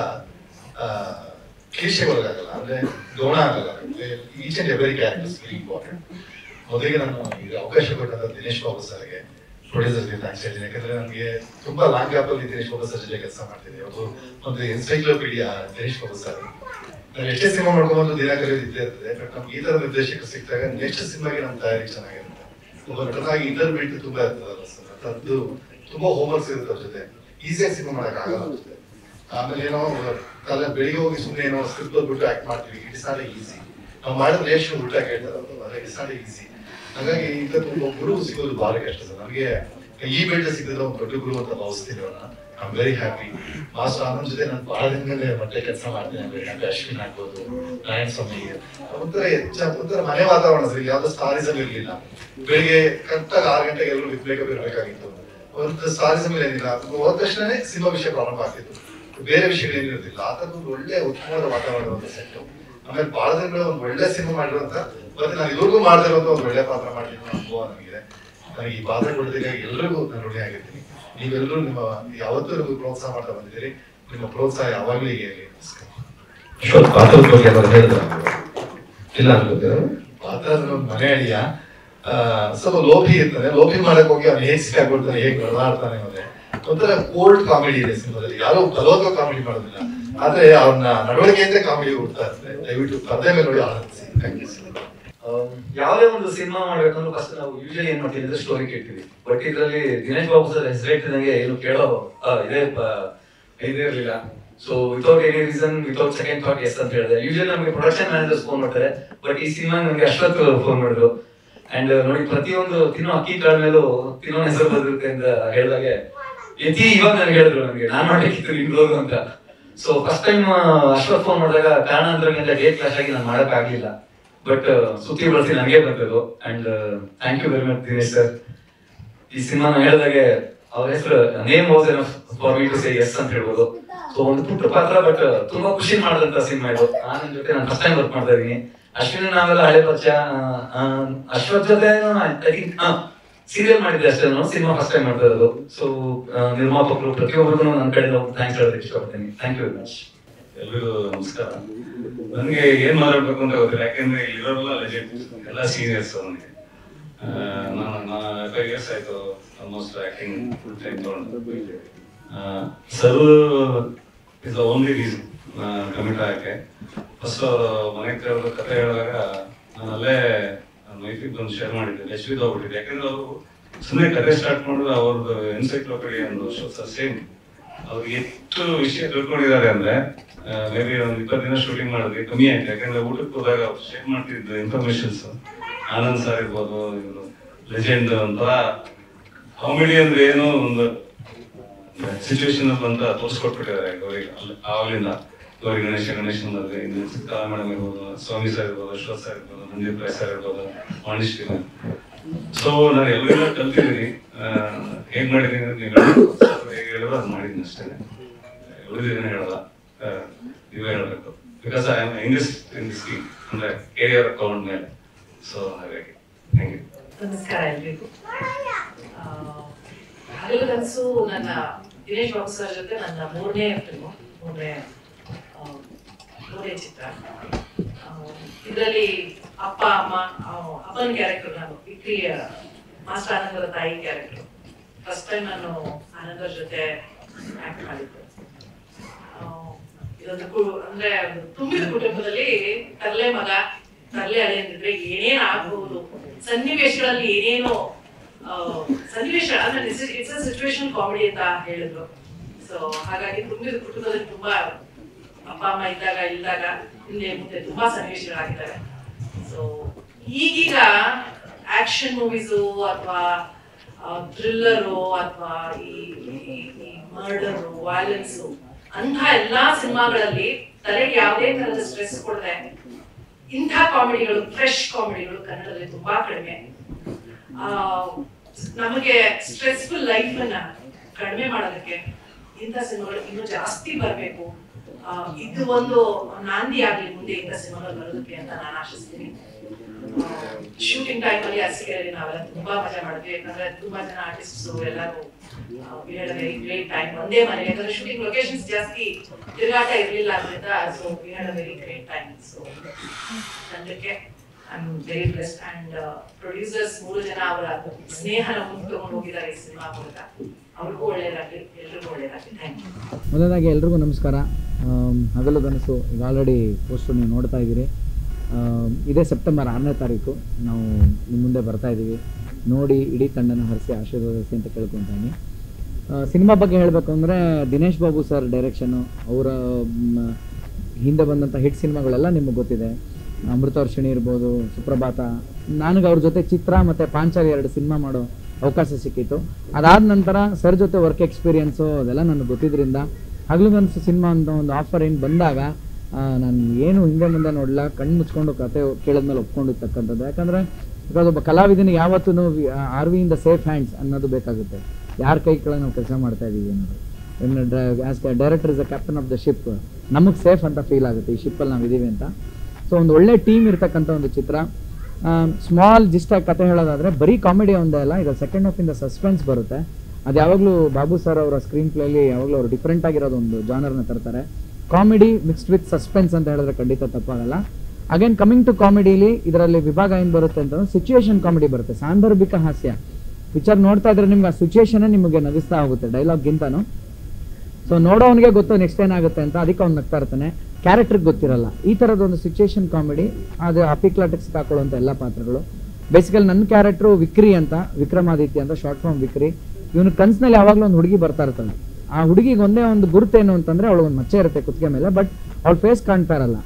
ಕ್ಲೀಶೆಗೊಳಗಾಗಲ್ಲ ಅಂದ್ರೆ ಗೌಣ ಆಗಲ್ಲ each and every characters very important ಮೊದಲಿಗೆ ನಾನು ಈಗ ಅವಕಾಶ ಕೊಟ್ಟಂತ ದಿನೇಶ್ ಬಾಬು ಸರ್ಗೆ ಪ್ರೊಡ್ಯೂಸರ್ಗೆ ಥ್ಯಾಂಕ್ಸ್ ಹೇಳ್ತೀನಿ ಯಾಕಂದ್ರೆ ನನಗೆ ತುಂಬಾ ಲಾಂಗ್ ಗ್ಯಾಪ್ ಅಲ್ಲಿ ದಿನೇಶ್ ಬಾಬು ಸರ್ ಜೊತೆ ಕೆಲಸ ಮಾಡ್ತಿದ್ದೆ ಅವರು ಒಂದು ಎನ್ಸೈಕ್ಲೋಪೀಡಿಯಾ ದಿನೇಶ್ ಬಾಬು ಸರ್ ನಾವು ಎಷ್ಟೇ ಸಿನಿಮಾ ಮಾಡ್ಕೊಂಡು ದಿನ ಕರೆಯೋದು ಇದ್ದೇ ಇರ್ತದೆ ಬಟ್ ನಮ್ಗೆ ಈ ತರ ನಿರ್ದೇಶಕರು ಸಿಕ್ತಾಗ ನೆಕ್ಸ್ಟ್ ಸಿನಿಮಾಗೆ ನಮ್ಮ ತಯಾರಿ ಚೆನ್ನಾಗಿರುತ್ತೆ ಒಬ್ಬ ನಟನಾಗಿ ಇಂಟರ್ಮೀಡಿಯೇಟ್ ತುಂಬಾ ಇರ್ತದಲ್ಲ ಸರ್ ಅದು ತುಂಬಾ ಹೋಮ್ವರ್ಕ್ಸ್ ಇರುತ್ತೆ ಅವ್ರ ಜೊತೆ ಈಸಿಯಾಗಿ ಸಿನಿಮಾ ಮಾಡಕ್ ಆಗಲ್ಲ ಅವ್ರ ಜೊತೆ ಆಮೇಲೆ ಏನೋ ತಲೆ ಬೆಳಿಗ್ಗೆ ಹೋಗಿ ಸುಮ್ಮನೆ ಏನೋ ಸ್ಕ್ರಿಪ್ಟ್ ಬಿಟ್ಟು ಆಕ್ಟ್ ಮಾಡ್ತೀವಿ ಇಟ್ ಇಸ್ ನಾಟ್ ಈಸಿ ನಾವು ಮಾಡಿದ ರೇಷನ್ ಊಟ ಕೇಳ್ತಾರೆ ಅದ್ರ ಇಟ್ಸ್ ನಾಟ್ ಈಸಿ ಹಾಗಾಗಿ ಈಗ ತುಂಬ ಗುರು ಸಿಗೋದು ಭಾಳ ಕಷ್ಟ ಸರ್ ನನಗೆ ಈ ಬೆಳ್ಳ ಸಿಕ್ಕಿದ್ರೆ ಒಂದು ದೊಡ್ಡ ಗುರು ಅಂತ ಭಾವಿಸ್ತೀನಿ ಅವ್ರನ್ನ I am very happy master Anand ಜೊತೆ ನಾನು ಬಹಳ ದಿನದಿಂದ ಮತ್ತೆ ಕೆಲಸ ಮಾಡ್ತೀನಿ ಅಂದ್ರೆ ಅಶ್ವಿನ್ ಆಗ್ಬೋದು ನಾರಾಯಣ ಸ್ವಾಮಿ ಒಂಥರ ಹೆಚ್ಚ ಒಂಥರ ಮನೆ ವಾತಾವರಣ ಸರ್ ಯಾವ್ದೋ ಸ್ಟಾರಿಸಮ್ ಇರ್ಲಿಲ್ಲ ಬೆಳಿಗ್ಗೆ ಕರೆಕ್ಟಾಗಿ ಆರು ಗಂಟೆಗೆ ಎಲ್ಲರೂ ವಿದ್ಬೇಕಪ್ ಇರ್ಬೇಕಾಗಿತ್ತು ಒಂದು ಸ್ಟಾರಿಸಮ್ ಏನಿಲ್ಲ ಹೋದ ತಕ್ಷಣನೇ ಸಿನಿಮಾ ವಿಷಯ ಪ್ರಾರಂಭ ಆಗ್ತಿತ್ತು ಬೇರೆ ವಿಷಯಗಳು ಏನಿರೋದಿಲ್ಲ ಆ ಥರದ ಒಂದು ಒಳ್ಳೆ ಉತ್ತಮವಾದ ವಾತಾವರಣ ಒಂದು ಸೆಟ್ ಆಮೇಲೆ ಬಹಳ ದಿನಗಳ ಒಂದು ಒಳ್ಳೆ ಸಿನಿಮಾ ಮಾಡಿರುವಂತ ಮತ್ತೆ ನಾನು ಇವ್ರಿಗೂ ಮಾಡಿದಿರುವಂತ ಒಂದು ಒಳ್ಳೆ ಪಾತ್ರ ಮಾಡಿರೋ ಅನುಭವ ನನಗಿದೆ ನನಗೆ ಈ ಪಾತ್ರ ಕೊಡೋದಕ್ಕಾಗಿ ಎಲ್ರಿಗೂ ನಾನು ಋಣಿ ಆಗಿರ್ತೀನಿ ನೀವೆಲ್ಲರೂ ನಿಮ್ಮ ಯಾವತ್ತೂ ನಮಗೆ ಪ್ರೋತ್ಸಾಹ ಮಾಡ್ತಾ ಬಂದಿದ್ದೀರಿ ನಿಮ್ಮ ಪ್ರೋತ್ಸಾಹ ಯಾವಾಗಲೂ ಹೀಗೆ ಇರಲಿ ನಮಸ್ಕಾರ
ಅಶ್ವಥ್ ಪಾತ್ರದ ಬಗ್ಗೆ ಏನಾದ್ರು ಹೇಳಿದ್ರ ಇಲ್ಲ ಅನ್ಕೋತೀರ
ಪಾತ್ರ ಒಂದು ಮನೆ ಅಳಿಯ ಆ, ಸ್ವಲ್ಪ ಲೋಭಿ ಇರ್ತಾನೆ ಲೋಭಿ ಮಾಡಕ್ ಹೋಗಿ ಅವ್ನು ಹೇಗ್ ಸಿಕ್ಕಾಕೊಳ್ತಾನೆ ಹೇಗ್ ಬೆಳೆದಾಡ್ತಾನೆ ಅವನೇ ಒಂಥರ ಕೋಲ್ಡ್ ಕಾಮಿಡಿ ಇದೆ ಸಿನಿಮಾದಲ್ಲಿ ಯಾರು ಬಲವಂತ ಕಾಮಿಡಿ ಮಾಡೋದಿಲ್ಲ ಆದ್ರೆ ಅವ್ನ ನಡವಳಿಕೆಯಿಂದ ಕಾಮಿಡಿ ಹುಡ್ತಾ ಇರ್ತದೆ ದಯವಿಟ್ಟು ಪರದೆ ಮೇಲೆ ನೋಡಿ ಆನಂದಿಸಿ ಥ್ಯಾಂಕ್ ಯು
ಯಾವುದೇ ಒಂದು ಸಿನಿಮಾ ಮಾಡ್ಬೇಕಂದ್ರೆ ಫಸ್ಟ್ ನಾವು ಯೂಶಲಿ ಏನ್ ಮಾಡ್ತೀವಿ ಅಂದ್ರೆ ಸ್ಟೋರಿ ಕೇಳ್ತೀವಿ ಬಟ್ ಇದ್ರಲ್ಲಿ ದಿನೇಶ್ ಬಾಬು ಸರ್ ಹೆಸರಿಟ್ಟಿದಂಗೆ ಏನು ಕೇಳೋ ಆ, ಇದೇ ಪ- ಇದೇ ಇರ್ಲಿಲ್ಲ so without any reason without second thought yes ಅಂತ ಹೇಳಿದೆ ಯೂಶಲಿ ನಮಗೆ ಪ್ರೊಡಕ್ಷನ್ ಮ್ಯಾನೇಜರ್ಸ್ ಫೋನ್ ಮಾಡ್ತಾರೆ ಬಟ್ ಈ ಸಿನಿಮಾ ನನಗೆ ಅಶ್ವಥ್ ಫೋನ್ ಮಾಡಿದ್ರು ಅಂಡ್ ನೋಡಿ ಪ್ರತಿಯೊಂದು ತಿನ್ನೋ ಅಕ್ಕಿ ಕಾಳ ಮೇಲೂ ತಿನ್ನೋ ಹೆಸರು ಬರುತ್ತೆ ಅಂತ ಹೇಳಿದಾಗೆ ಯತಿ ಇವಾಗ ನನಗೆ ಹೇಳಿದ್ರು ನನಗೆ ನಾನ್ ಮಾಡ್ಬೇಕಿತ್ತು ನಿಮ್ಗೆ ಹೋಗು ಅಂತ so first time Ashwath phone ಮಾಡಿದಾಗ ಕಾರಣಾಂತರಗಳಿಂದ ಡೇಟ್ ಕ್ಲಾಶ್ ಆಗಿ ನಾನು ಮಾಡಕ್ ಆಗ್ಲಿಲ್ಲ ಬಟ್ ಸುತ್ತಿ ಬಳಸಿ ನನಗೆ ಬಂದದ್ದು and thank you very much Dinesh sir ಈ ಸಿನಿಮಾ ಹೇಳಿದಾಗೆ ಅವ್ರ ಹೆಸರು name was for me to say yes ಅಂತ ಹೇಳ್ಬೋದು ಸೊ ಒಂದು ಪುಟ್ಟ ಪಾತ್ರ ಬಟ್ ತುಂಬಾ ಖುಷಿ ಮಾಡಿದಂತ ಸಿನಿಮಾ ಇದು ಆನಂದ್ ಜೊತೆ ನಾನು ಫಸ್ಟ್ ಟೈಮ್ ವರ್ಕ್ ಮಾಡ್ತಾ ಇದೀನಿ ಅಶ್ವಿನ್ ನಾವೆಲ್ಲ ಹಳೆ ಪರಿಚಯ ಆ, ಅಶ್ವಥ್ ಜೊತೆ ಸೀರಿಯಲ್ ಮಾಡಿದ್ದೆ ಅಷ್ಟೇ ನಾನು ಸಿನಿಮಾ ಫಸ್ಟ್ ಟೈಮ್ ಮಾಡ್ತಾ ಇರೋದು ಸೊ ನಿರ್ಮಾಪಕರು ಪ್ರತಿಯೊಬ್ಬರಿಗೂ ನನ್ನ ಕಡೆಯಿಂದ ಥ್ಯಾಂಕ್ಸ್ ಹೇಳೋದಕ್ಕೆ ಇಷ್ಟಪಡ್ತೀನಿ ಥ್ಯಾಂಕ್ ಯು ವೆರಿ ಮಚ್
ಎಲ್ರಿಗೂ ನಮಸ್ಕಾರ ನನಗೆ ಏನ್ ಮಾತಾಡ್ಬೇಕು ಅಂತ ಗೊತ್ತಿಲ್ಲ ಯಾಕೆಂದ್ರೆ ಇರೋರೆಲ್ಲ ಲೆಜೆಂಡ್ ಎಲ್ಲ ಸೀನಿಯರ್ಸ್ ನನಗೆ ಆ, ನಾನು ನಾನು ಫೈವ್ ಇಯರ್ಸ್ ಆಯ್ತು ಆಲ್ಮೋಸ್ಟ್ ಆಕ್ಟಿಂಗ್ ಫುಲ್ ಟೈಮ್ ತಗೊಂಡು sir is the only reason commit ಆಗಕ್ಕೆ ಫಸ್ಟ್ ಅವರು ಮನೆ ಹತ್ರ ಅವ್ರ ಕತೆ ಹೇಳಿದಾಗ ನಾನು ಅಲ್ಲೇ ವೈಫಿಗೆ ಬಂದು ಶೇರ್ ಮಾಡಿದ್ದೆ ಎಚ್ ವಿ ಹೋಗ್ಬಿಟ್ಟಿದ್ದೆ ಯಾಕಂದ್ರೆ ಅವರು ಸುಮ್ಮನೆ ಕತೆ ಸ್ಟಾರ್ಟ್ ಮಾಡಿದ್ರೆ ಅವ್ರದ್ದು ಎನ್ಸೈಕ್ಲೋಪೀಡಿಯಾ ಒಂದು ಸೇಮ್ ಅವ್ರು ಎಷ್ಟು ವಿಷಯ ತಿಳ್ಕೊಂಡಿದ್ದಾರೆ ಅಂದ್ರೆ ಮೇ ಬಿ ಒಂದು ಇಪ್ಪತ್ತು ದಿನ ಶೂಟಿಂಗ್ ಮಾಡಿದ್ವಿ ಕಮ್ಮಿ ಆಯ್ತು ಯಾಕಂದ್ರೆ ಊಟಕ್ಕೆ ಹೋದಾಗ ಅವ್ರು ಶೇರ್ ಮಾಡ್ತಿದ್ದು ಇನ್ಫಾರ್ಮೇಶನ್ಸ್ ಆನಂದ್ ಸರ್ ಇರ್ಬೋದು ಇವರು ಲೆಜೆಂಡ್ ಒಂಥರ ಕಾಮಿಡಿ ಅಂದ್ರೆ ಏನು ಒಂದು ಸಿಚುವೇಶನ್ ಅಂತ ತೋರಿಸ್ಕೊಟ್ಬಿಟ್ಟಿದ್ದಾರೆ ಗೌರಿ ಅಲ್ಲಿ- ಆವಾಗ್ಲಿಂದ ಗೌರಿ ಗಣೇಶ ಗಣೇಶನ್ ಮದುವೆ ಇನ್ನು ಕಲಾ ಮೇಡಮ್ ಇರ್ಬೋದು ಸ್ವಾಮಿ ಸರ್ ಇರ್ಬೋದು ಅಶ್ವಥ್ ಸರ್ ಇರ್ಬೋದು ನಂದೀಪ್ ರಾಯ್ ಸರ್ ಇರ್ಬೋದು ವಾಣಿಶ್ ಸೊ ನಾನು ಎಲ್ಲರಿಗೂ ಕಲ್ತಿದ್ದೀನಿ ಆ, ಹೇಗ್ ಮಾಡಿದ್ದೀನಿ ಅಂತ ನೀವು ಹೇಳ್ಬೇಕು. ಹೇಗೆ ಹೇಳಿದ್ರು ಅದು ಮಾಡಿದ್ದೀನಿ ಅಷ್ಟೇ ಉಳಿದಿದ್ದೇನೆ ಹೇಳಲ್ಲ ಆ, ನೀವೇ ಹೇಳ್ಬೇಕು because I am English in this team ಅಂದ್ರೆ ಕೆರಿಯರ್ ಅಕೌಂಟ್ ಮೇಲೆ ಸೊ ಹಾಗಾಗಿ ಥ್ಯಾಂಕ್ ಯು
ನಮಸ್ಕಾರ ಎಲ್ರಿಗೂ ಹಗಲು ಕನಸು ನನ್ನ ದಿನೇಶ್ ಬಾಬು ಸರ್ ಜೊತೆ ನನ್ನ ಮೂರನೇ ಫಿಲ್ಮು ಮೂರನೇ ಆ, ಮೂರನೇ ಚಿತ್ರ ಇದರಲ್ಲಿ ಅಪ್ಪ ಅಮ್ಮ ಆ, ಅಪ್ಪನ ಕ್ಯಾರೆಕ್ಟರ್ ನಾನು ವಿಕ್ರಿ ಮಾಸ್ಟರ್ ಆನಂದರ ತಾಯಿ ಕ್ಯಾರೆಕ್ಟರ್ ಫಸ್ಟ್ ಟೈಮ್ ನಾನು ಆನಂದರ ಜೊತೆ ಆಕ್ಟ್ ಮಾಡಿದ್ದು ಆ, ಇದೊಂದು ಕು- ಅಂದ್ರೆ ಒಂದು ತುಂಬಿದ ಕುಟುಂಬದಲ್ಲಿ ತರಲೆ ಮಗ ತರಲೆ ಅಲೆ ಅಂತಿದ್ರೆ ಏನೇನ್ ಆಗ್ಬಹುದು ಸನ್ನಿವೇಶಗಳಲ್ಲಿ ಏನೇನೋ ಆ, ಸನ್ನಿವೇಶ ಅಂದ್ರೆ ಇಟ್ಸ್ ಅ ಸಿಚುವೇಶನ್ ಕಾಮಿಡಿ ಅಂತ ಹೇಳಿದ್ರು ಸೊ ಹಾಗಾಗಿ ತುಂಬಿದ ಕುಟುಂಬದಲ್ಲಿ ತುಂಬಾ ಅಪ್ಪ ಅಮ್ಮ ಇದ್ದಾಗ ಇಲ್ದಾಗ ಹಿಂದೆ ಮುಂದೆ ತುಂಬಾ ಸನ್ನಿವೇಶಗಳಾಗಿದ್ದಾವೆ ಸೊ ಈಗೀಗ ಆಕ್ಷನ್ ಮೂವೀಸು ಅಥವಾ ಥ್ರಿಲ್ಲರು ಅಥವಾ ಈ ಮರ್ಡರು ವೈಲೆನ್ಸು ಅಂಥ ಎಲ್ಲಾ ಸಿನಿಮಾಗಳಲ್ಲಿ ತಲೆಗೆ ಯಾವುದೇ ತರಹದ ಸ್ಟ್ರೆಸ್ ಕೊಡದೆ ಇಂಥ ಕಾಮಿಡಿಗಳು ಫ್ರೆಶ್ ಕಾಮಿಡಿಗಳು ಕನ್ನಡದಲ್ಲಿ ತುಂಬಾ ಕಡಿಮೆ ಆ, ನಮಗೆ ಸ್ಟ್ರೆಸ್ಫುಲ್ ಲೈಫ್ ಅನ್ನ ಕಡಿಮೆ ಮಾಡೋದಕ್ಕೆ ಇಂಥ ಸಿನಿಮಾಗಳು ಇನ್ನೂ ಜಾಸ್ತಿ ಬರಬೇಕು ಇದು ಒಂದು ನಾಂದಿ ಆಗ್ಲಿ ಮುಂದೆ ಇಂಥ ಸಿನಿಮಾಗಳು ಬರೋದಕ್ಕೆ ಅಂತ ನಾನು ಆಶಿಸ್ತೀನಿ ಶೂಟಿಂಗ್ ಟೈಮ್ ಅಲ್ಲಿ ಅರಸಿಕೆರೆಯಲ್ಲಿ ನಾವೆಲ್ಲ ತುಂಬಾ ಮಜಾ ಮಾಡಿದ್ವಿ ಯಾಕಂದ್ರೆ ತುಂಬಾ ಜನ ಆರ್ಟಿಸ್ಟ್ಸ್ ಎಲ್ಲರೂ we had very great time ಒಂದೇ ಮನೆ ಯಾಕಂದ್ರೆ ಶೂಟಿಂಗ್ ಲೊಕೇಶನ್ಸ್ ಜಾಸ್ತಿ ತಿರುಗಾಟ ಇರಲಿಲ್ಲ ಅದರಿಂದ so we had a very great time so ತಂಡಕ್ಕೆ I am very blessed and producers ಮೂರು ಜನ ಅವರ ಸ್ನೇಹನ ಮುಂದೆ ತಗೊಂಡು ಹೋಗಿದ್ದಾರೆ ಈ ಸಿನಿಮಾ ಮೂಲಕ ಅವ್ರಿಗೂ ಒಳ್ಳೇದಾಗ್ಲಿ ಎಲ್ರಿಗೂ ಒಳ್ಳೇದಾಗ್ಲಿ ಥ್ಯಾಂಕ್ ಯು
ಮೊದಲನೇದಾಗಿ ಎಲ್ರಿಗೂ ನಮಸ್ಕಾರ ಆಮ್, ಹಗಲು ಕನಸು ಈಗ ಆಲ್ರೆಡಿ ಪೋಸ್ಟರ್ ನೀವು ನೋಡ್ತಾ ಇದ್ದೀರಿ ಆಮ್, ಇದೇ ಸೆಪ್ಟೆಂಬರ್ ಆರನೇ ತಾರೀಕು ನಾವು ನಿಮ್ಮ ಮುಂದೆ ಬರ್ತಾ ಇದ್ದೀವಿ ನೋಡಿ ಇಡೀ ತಂಡನ ಹರಿಸಿ ಆಶೀರ್ವದಿಸಿ ಅಂತ ಕೇಳ್ಕೊತೀನಿ ಸಿನಿಮಾ ಬಗ್ಗೆ ಹೇಳಬೇಕು ಅಂದರೆ ದಿನೇಶ್ ಬಾಬು ಸರ್ ಡೈರೆಕ್ಷನು ಅವರ ಮ್, ಹಿಂದೆ ಬಂದಂಥ ಹಿಟ್ ಸಿನಿಮಾಗಳೆಲ್ಲ ನಿಮಗೆ ಗೊತ್ತಿದೆ ಅಮೃತ ವರ್ಷಿಣಿ ಇರ್ಬೋದು ಸುಪ್ರಭಾತ ನನಗೆ ಅವ್ರ ಜೊತೆ ಚಿತ್ರ ಮತ್ತು ಪಾಂಚಾಲಿ ಎರಡು ಸಿನಿಮಾ ಮಾಡೋ ಅವಕಾಶ ಸಿಕ್ಕಿತ್ತು ಅದಾದ ನಂತರ ಸರ್ ಜೊತೆ ವರ್ಕ್ ಎಕ್ಸ್ಪೀರಿಯನ್ಸು ಅದೆಲ್ಲ ನನಗೆ ಗೊತ್ತಿದ್ರಿಂದ ಹಗಲು ಕನಸು ಸಿನಿಮಾ ಅಂತ ಒಂದು ಆಫರ್ ಏನು ಬಂದಾಗ ನಾನು ಏನು ಹಿಂದೆ ಮುಂದೆ ನೋಡಲ್ಲ ಕಣ್ಣು ಮುಚ್ಕೊಂಡು ಕತೆ ಕೇಳಿದ್ಮೇಲೆ ಒಪ್ಕೊಂಡಿರ್ತಕ್ಕಂಥದ್ದು ಯಾಕಂದರೆ ಇವಾಗ ಒಬ್ಬ ಕಲಾವಿದನಿಗೆ ಯಾವತ್ತೂ are we in the safe hands ಅನ್ನೋದು ಬೇಕಾಗುತ್ತೆ ಯಾರ ಕೈ ಕೆಳಗೆ ನಾವು ಕೆಲಸ ಮಾಡ್ತಾ ಇದ್ದೀವಿ ಅನ್ನೋದು as director is a captain of the ship ನಮಗೆ ಸೇಫ್ ಅಂತ ಫೀಲ್ ಆಗುತ್ತೆ ಈ ಶಿಪ್ಪಲ್ಲಿ ನಾವು ಇದ್ದೀವಿ ಅಂತ ಸೊ ಒಂದು ಒಳ್ಳೆ ಟೀಮ್ ಇರ್ತಕ್ಕಂಥ ಒಂದು ಚಿತ್ರ ಸ್ಮಾಲ್ ಜಿಸ್ಟಾಗಿ ಕತೆ ಹೇಳೋದಾದ್ರೆ ಬರೀ ಕಾಮಿಡಿ ಒಂದೇ ಅಲ್ಲ ಈಗ ಸೆಕೆಂಡ್ ಹಾಫ್ ಇಂದ ಸಸ್ಪೆನ್ಸ್ ಬರುತ್ತೆ ಅದು ಯಾವಾಗಲೂ ಬಾಬು ಸರ್ ಅವರ ಸ್ಕ್ರೀನ್ ಪ್ಲೇಲಿ ಯಾವಾಗಲೂ ಅವರು ಡಿಫ್ರೆಂಟ್ ಆಗಿರೋದು ಒಂದು ಜಾನರ್ನ ತರ್ತಾರೆ ಕಾಮಿಡಿ ಮಿಕ್ಸ್ಡ್ ವಿತ್ ಸಸ್ಪೆನ್ಸ್ ಅಂತ ಹೇಳಿದ್ರೆ ಖಂಡಿತ ತಪ್ಪಾಗಲ್ಲ ಅಗೇನ್ ಕಮಿಂಗ್ ಟು ಕಾಮಿಡಿಲಿ ಇದರಲ್ಲಿ ವಿಭಾಗ ಏನು ಬರುತ್ತೆ ಅಂತಂದ್ರೆ ಸಿಚುಯೇಷನ್ ಕಾಮಿಡಿ ಬರುತ್ತೆ ಸಾಂದರ್ಭಿಕ ಹಾಸ್ಯ ಪಿಕ್ಚರ್ ನೋಡ್ತಾ ಇದ್ರೆ ನಿಮ್ಗೆ ಆ ಸಿಚುಯೇಷನ್ ನಿಮಗೆ ನಗಿಸ್ತಾ ಹೋಗುತ್ತೆ ಡೈಲಾಗ್ಗಿಂತನೂ ಸೊ ನೋಡೋವನಿಗೆ ಗೊತ್ತು ನೆಕ್ಸ್ಟ್ ಏನಾಗುತ್ತೆ ಅಂತ ಅದಕ್ಕೆ ಅವ್ನು ನಗ್ತಾ ಇರ್ತಾನೆ ಕ್ಯಾರೆಕ್ಟರ್ಗೆ ಗೊತ್ತಿರಲ್ಲ ಈ ಥರದ ಒಂದು ಸಿಚುಯೇಷನ್ ಕಾಮಿಡಿ ಅದು ಅಪಿಕ್ಲಾಟಿಕ್ಸ್ ಹಾಕೊಳ್ಳುವಂಥ ಎಲ್ಲ ಪಾತ್ರಗಳು ಬೇಸಿಕಲಿ ನನ್ನ ಕ್ಯಾರೆಕ್ಟ್ರು ವಿಕ್ರಿ ಅಂತ ವಿಕ್ರಮಾದಿತ್ಯ ಅಂತ ಶಾರ್ಟ್ ಫಾರ್ಮ್ ವಿಕ್ರಿ ಇವನು ಕನ್ಸಿನಲ್ಲಿ ಯಾವಾಗಲೂ ಒಂದು ಹುಡುಗಿ ಬರ್ತಾ ಇರ್ತಾಳೆ ಆ ಹುಡುಗಿಗೆ ಒಂದೇ ಒಂದು ಗುರುತೇನು ಅಂತಂದ್ರೆ ಅವಳು ಒಂದು ಮಚ್ಚೆ ಇರುತ್ತೆ ಕುತ್ತಿಗೆ ಮೇಲೆ ಬಟ್ ಅವಳ ಫೇಸ್ ಕಾಣ್ತಾ ಇರಲ್ಲ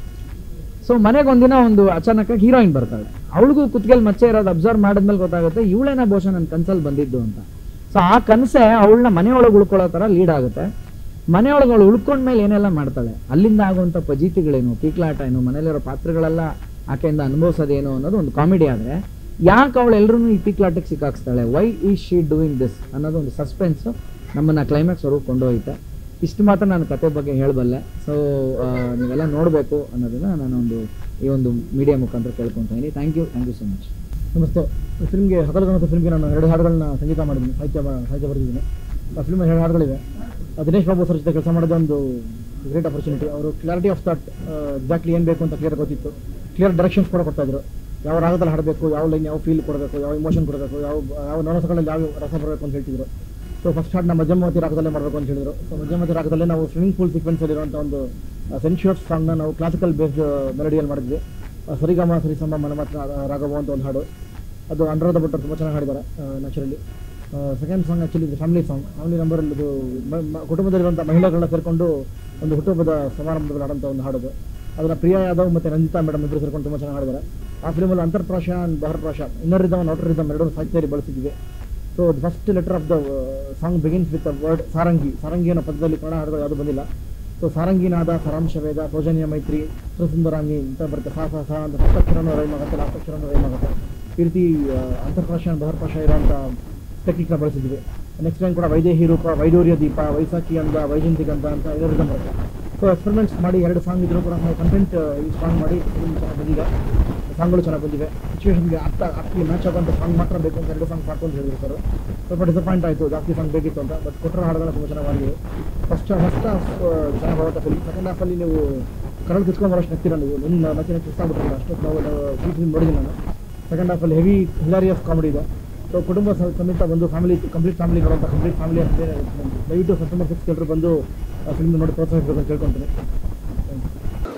ಸೊ ಮನೆಗೆ ಒಂದಿನ ಒಂದು ಅಚಾನಕ್ ಹೀರೋಯಿನ್ ಬರ್ತಾಳೆ ಅವಳಿಗೂ ಕುತ್ತಿಗೆಲ್ ಮಚ್ಚೆ ಇರೋದು ಅಬ್ಸರ್ವ್ ಮಾಡಿದ್ಮೇಲೆ ಗೊತ್ತಾಗುತ್ತೆ ಇವಳೇನ ಬಹುಶಃ ನನ್ನ ಕನ್ಸಲ್ಲಿ ಬಂದಿದ್ದು ಅಂತ ಸೊ ಆ ಕನಸೆ ಅವಳನ್ನ ಮನೆಯೊಳಗೆ ಉಳ್ಕೊಳ್ಳೋ ಥರ ಲೀಡ್ ಆಗುತ್ತೆ ಮನೆಯೊಳಗೆ ಅವಳು ಉಳ್ಕೊಂಡ್ಮೇಲೆ ಏನೆಲ್ಲ ಮಾಡ್ತಾಳೆ ಅಲ್ಲಿಂದ ಆಗುವಂಥ ಪಜೀತಿಗಳೇನು ಪೀಕ್ಲಾಟ ಏನು ಮನೇಲಿರೋ ಪಾತ್ರಗಳೆಲ್ಲ ಆಕೆಯಿಂದ ಅನುಭವಿಸೋದೇನು ಅನ್ನೋದು ಒಂದು ಕಾಮಿಡಿ ಆದರೆ ಯಾಕೆ ಅವಳು ಎಲ್ಲರೂ ಈ ಪೀಕ್ಲಾಟಕ್ಕೆ ಸಿಕ್ಕಾಕ್ಸ್ತಾಳೆ why is she doing this ಅನ್ನೋದು ಒಂದು ಸಸ್ಪೆನ್ಸು ನಮ್ಮನ್ನು ಕ್ಲೈಮ್ಯಾಕ್ಸ್ ವರೆಗೂ ಕೊಂಡೊಯ್ತೆ ಇಷ್ಟು ಮಾತ್ರ ನಾನು ಕತೆ ಬಗ್ಗೆ ಹೇಳಬಲ್ಲೆ ಸೊ ನೀವೆಲ್ಲ ನೋಡಬೇಕು ಅನ್ನೋದನ್ನ ನಾನು ಒಂದು ಈ ಒಂದು ಮೀಡಿಯಾ ಮುಖಾಂತರ ಕೇಳ್ಕೊತಾ ಇದ್ದೀನಿ thank you thank you so much
ನಮಸ್ತೆ ಈ ಫಿಲ್ಮ್ಗೆ ಹಗಲಗನಸ ಫಿಲ್ಮ್ಗೆ ನಾನು ಎರಡು ಹಾಡುಗಳನ್ನ ಸಂಗೀತ ಮಾಡಿದ್ದೀನಿ ಸಾಹಿತ್ಯ ಬ- ಸಾಹಿತ್ಯ ಬರೆದಿದ್ದೀನಿ ಆ ಫಿಲ್ಮ್ ಎರಡು ಹಾಡುಗಳಿವೆ ಆ ದಿನೇಶ್ ಬಾಬು ಸರ್ ಜೊತೆ ಕೆಲಸ ಮಾಡೋದು ಒಂದು ಗ್ರೇಟ್ ಅಪರ್ಚುನಿಟಿ ಅವರು ಕ್ಲಾರಿಟಿ ಆಫ್ ಥಾಟ್ ಎಕ್ಸಾಕ್ಟ್ಲಿ ಏನು ಬೇಕು ಅಂತ ಕ್ಲಿಯರ್ ಗೊತ್ತಿತ್ತು ಕ್ಲಿಯರ್ ಡೈರೆಕ್ಷನ್ಸ್ ಕೂಡ ಕೊಡ್ತಾ ಇದ್ರು ಯಾವ ರಾಗದಲ್ಲಿ ಹಾಡಬೇಕು ಯಾವ ಲೈನ್ ಯಾವ ಫೀಲ್ ಕೊಡಬೇಕು ಯಾವ ಇಮೋಷನ್ ಕೊಡಬೇಕು ಯಾವ ಯಾವ ನವರಸಗಳಲ್ಲಿ ಯಾವ ರಸ ಬರಬೇಕು ಅಂತ ಹೇಳ್ತಿದ್ರು ಸೊ ಫಸ್ಟ್ ಹಾಡ್ ನಮ್ಮ ಮಧ್ಯಮವತಿ ರಾಗದಲ್ಲೇ ಮಾಡಬೇಕು ಅಂತ ಹೇಳಿದ್ರು ಸೊ ಮಧ್ಯಮವತಿ ರಾಗದಲ್ಲೇ ನಾವು ಸ್ವಿಮ್ಮಿಂಗ್ ಪೂಲ್ ಸೀಕ್ವೆನ್ಸಲ್ಲಿ ಇರುವಂಥ ಒಂದು ಸೆನ್ಶಿಯಸ್ ಸಾಂಗ್ನ ನಾವು ಕ್ಲಾಸಿಕಲ್ ಬೇಸ್ಡ್ ಮೆಲಡಿಯಲ್ಲಿ ಮಾಡಿದ್ವಿ ಆ, ಸರಿಗಮ ಸರಿಸಮ ಮನಮತ ರಾಘವ ಅಂತ ಒಂದು ಹಾಡು ಅದು ಅನುರಾಧ ಭಟ್ರು ತುಂಬ ಚೆನ್ನಾಗಿ ಹಾಡಿದ್ದಾರೆ ನ್ಯಾಚುರಲಿ ಸೆಕೆಂಡ್ ಸಾಂಗ್ ಆ್ಯಕ್ಚುಲಿ ಇದು ಫ್ಯಾಮಿಲಿ ಸಾಂಗ್ ಫ್ಯಾಮಿಲಿ ನಂಬರಲ್ಲಿ ಇದು ಮ- ಮ- ಕುಟುಂಬದಲ್ಲಿರುವಂಥ ಮಹಿಳೆಗಳನ್ನ ಸೇರಿಕೊಂಡು ಒಂದು ಹುಟ್ಟುಹಬ್ಬದ ಸಮಾರಂಭದಲ್ಲಿ ಹಾಡೋಂಥ ಒಂದು ಹಾಡೋದು ಅದನ್ನು ಪ್ರಿಯಾ ಯಾದವ್ ಮತ್ತು ರಂಜಿತಾ ಮೇಡಮ್ ಇಬ್ಬರು ಸೇರ್ಕೊಂಡು ತುಂಬ ಚೆನ್ನಾಗಿ ಹಾಡಿದ್ದಾರೆ ಆ ಫಿಲ್ಮಲ್ಲಿ ಅಂತರ್ಪ್ರಾಶ ಆ್ಯಂಡ್ ಬಹರ್ಪ್ರಾಶ ಇನ್ನರ್ ರಿದಮ್ ಔಟರ್ ರಿದಮ್ ಎರಡೂ ಸಾಹಿತ್ಯದಲ್ಲಿ ಬಳಸಿದ್ವಿ so the first letter of the song begins with word sarangi ಸಾರಂಗಿ ಅನ್ನೋ ಪದದಲ್ಲಿ ಕನ್ನಡ ಹಾಡುಗಳು ಯಾವುದು ಬಂದಿಲ್ಲ ಸೊ ಸಾರಂಗಿನಾದ ಸಾರಾಂಶ ವೇದ ಸೌಜನ್ಯ ಮೈತ್ರಿ ಸುಂದರಾಂಗಿ ಅಂತ ಬರುತ್ತೆ ಸಾ ಸಾ ಸಾ ಅಂತ ಫಸ್ಟ್ ಅಕ್ಷರನೂ ರೈಮ್ ಆಗುತ್ತೆ ಲಾಸ್ಟ್ ಅಕ್ಷರನೂ ರೈಮ್ ಆಗುತ್ತೆ ಈ ರೀತಿ ಅಂತರ್ಪ್ರಾಶ ಬಹರ್ಪ್ರಾಶ ಇರೋಂಥ ಟೆಕ್ನಿಕ್ನ ಬಳಸಿದ್ವಿ ನೆಕ್ಸ್ಟ್ ಟೈಮ್ ಕೂಡ ವೈದೇಹಿ ರೂಪ ವೈಡೂರ್ಯ ದೀಪ ವೈಸಾಖಿ ಅಂದ ವೈಜಯಂತಿ ಗಂಧ ಅಂತ ಇದರಿಂದ ಬರುತ್ತೆ ಸೊ ಎಕ್ಸ್ಪೆರಿಮೆಂಟ್ಸ್ ಮಾಡಿ ಎರಡು ಸಾಂಗ್ ಇದ್ರೂ ಕೂಡ ನಾವು ಕಂಟೆಂಟ್ ಈ ಸಾಂಗ್ ಮಾಡಿ film ಚೆನ್ನಾಗಿ ಬಂದಿದೆ ಸಾಂಗ್ಗಳು ಚೆನ್ನಾಗಿ ಬಂದಿವೆ ಸಿಚುವೇಷನ್ಗೆ ಅರ್ಥ ಅರ್ಥಿ ಮ್ಯಾಚ್ ಆಗುವಂಥ ಸಾಂಗ್ ಮಾತ್ರ ಬೇಕು ಅಂತ ಎರಡು ಸಾಂಗ್ ಮಾಡ್ಕೊಂಡು ಹೇಳಿದ್ರು ಸರ್ ಸ್ವಲ್ಪ ಡಿಸಪಾಯಿಂಟ್ ಆಯಿತು ಜಾಸ್ತಿ ಸಾಂಗ್ ಬೇಕಿತ್ತು ಅಂತ ಬಟ್ ಕೊಟ್ಟರೆ ಹಾಡುಗಳು ತುಂಬ ಚೆನ್ನಾಗಿ ಮಾಡಿದ್ವಿ ಫಸ್ಟ್ ಫಸ್ಟ್ ಹಾಫ್ ಚೆನ್ನಾಗಿ ಬರುತ್ತೆ ಫಿಲ್ಮ್ ಸೆಕೆಂಡ್ ಹಾಫಲ್ಲಿ ನೀವು ಕರಳು ಕಿತ್ಕೊಂಡು ಬರೋಷ್ಟು ನಗ್ತೀರ ನೀವು ನಿಮ್ಮ ನಚ್ಚಿನ ಕಿಸ್ ಆಗ್ಬಿಟ್ಟಿಲ್ಲ ಅಷ್ಟೊತ್ತು ನಾವು ಫುಲ್ ಫಿಲ್ಮ್ ನೋಡಿದ್ದೀನಿ ನಾನು ಸೆಕೆಂಡ್ ಹಾಫಲ್ಲಿ ಹೆವಿ ಹಿಲಾರಿಯಸ್ ಕಾಮಿಡಿ ಇದೆ ಸೊ ಕುಟುಂಬ ಸ- ಸಮೇತ ಬಂದು ಫ್ಯಾಮಿಲಿ ಕಂಪ್ಲೀಟ್ ಫ್ಯಾಮಿಲಿ ನೋಡುವಂಥ ಕಂಪ್ಲೀಟ್ ಫ್ಯಾಮಿಲಿ ಅಂತ ದಯವಿಟ್ಟು ಸೆಪ್ಟೆಂಬರ್ ಸಿಕ್ಸ್ ಎಲ್ಲರೂ ಬಂದು ಫಿಲ್ಮ್ ನೋಡಿ ಪ್ರೋತ್ಸಾಹಿಸಬೇಕು ಅಂತ ಕೇಳ್ಕೊತೀನಿ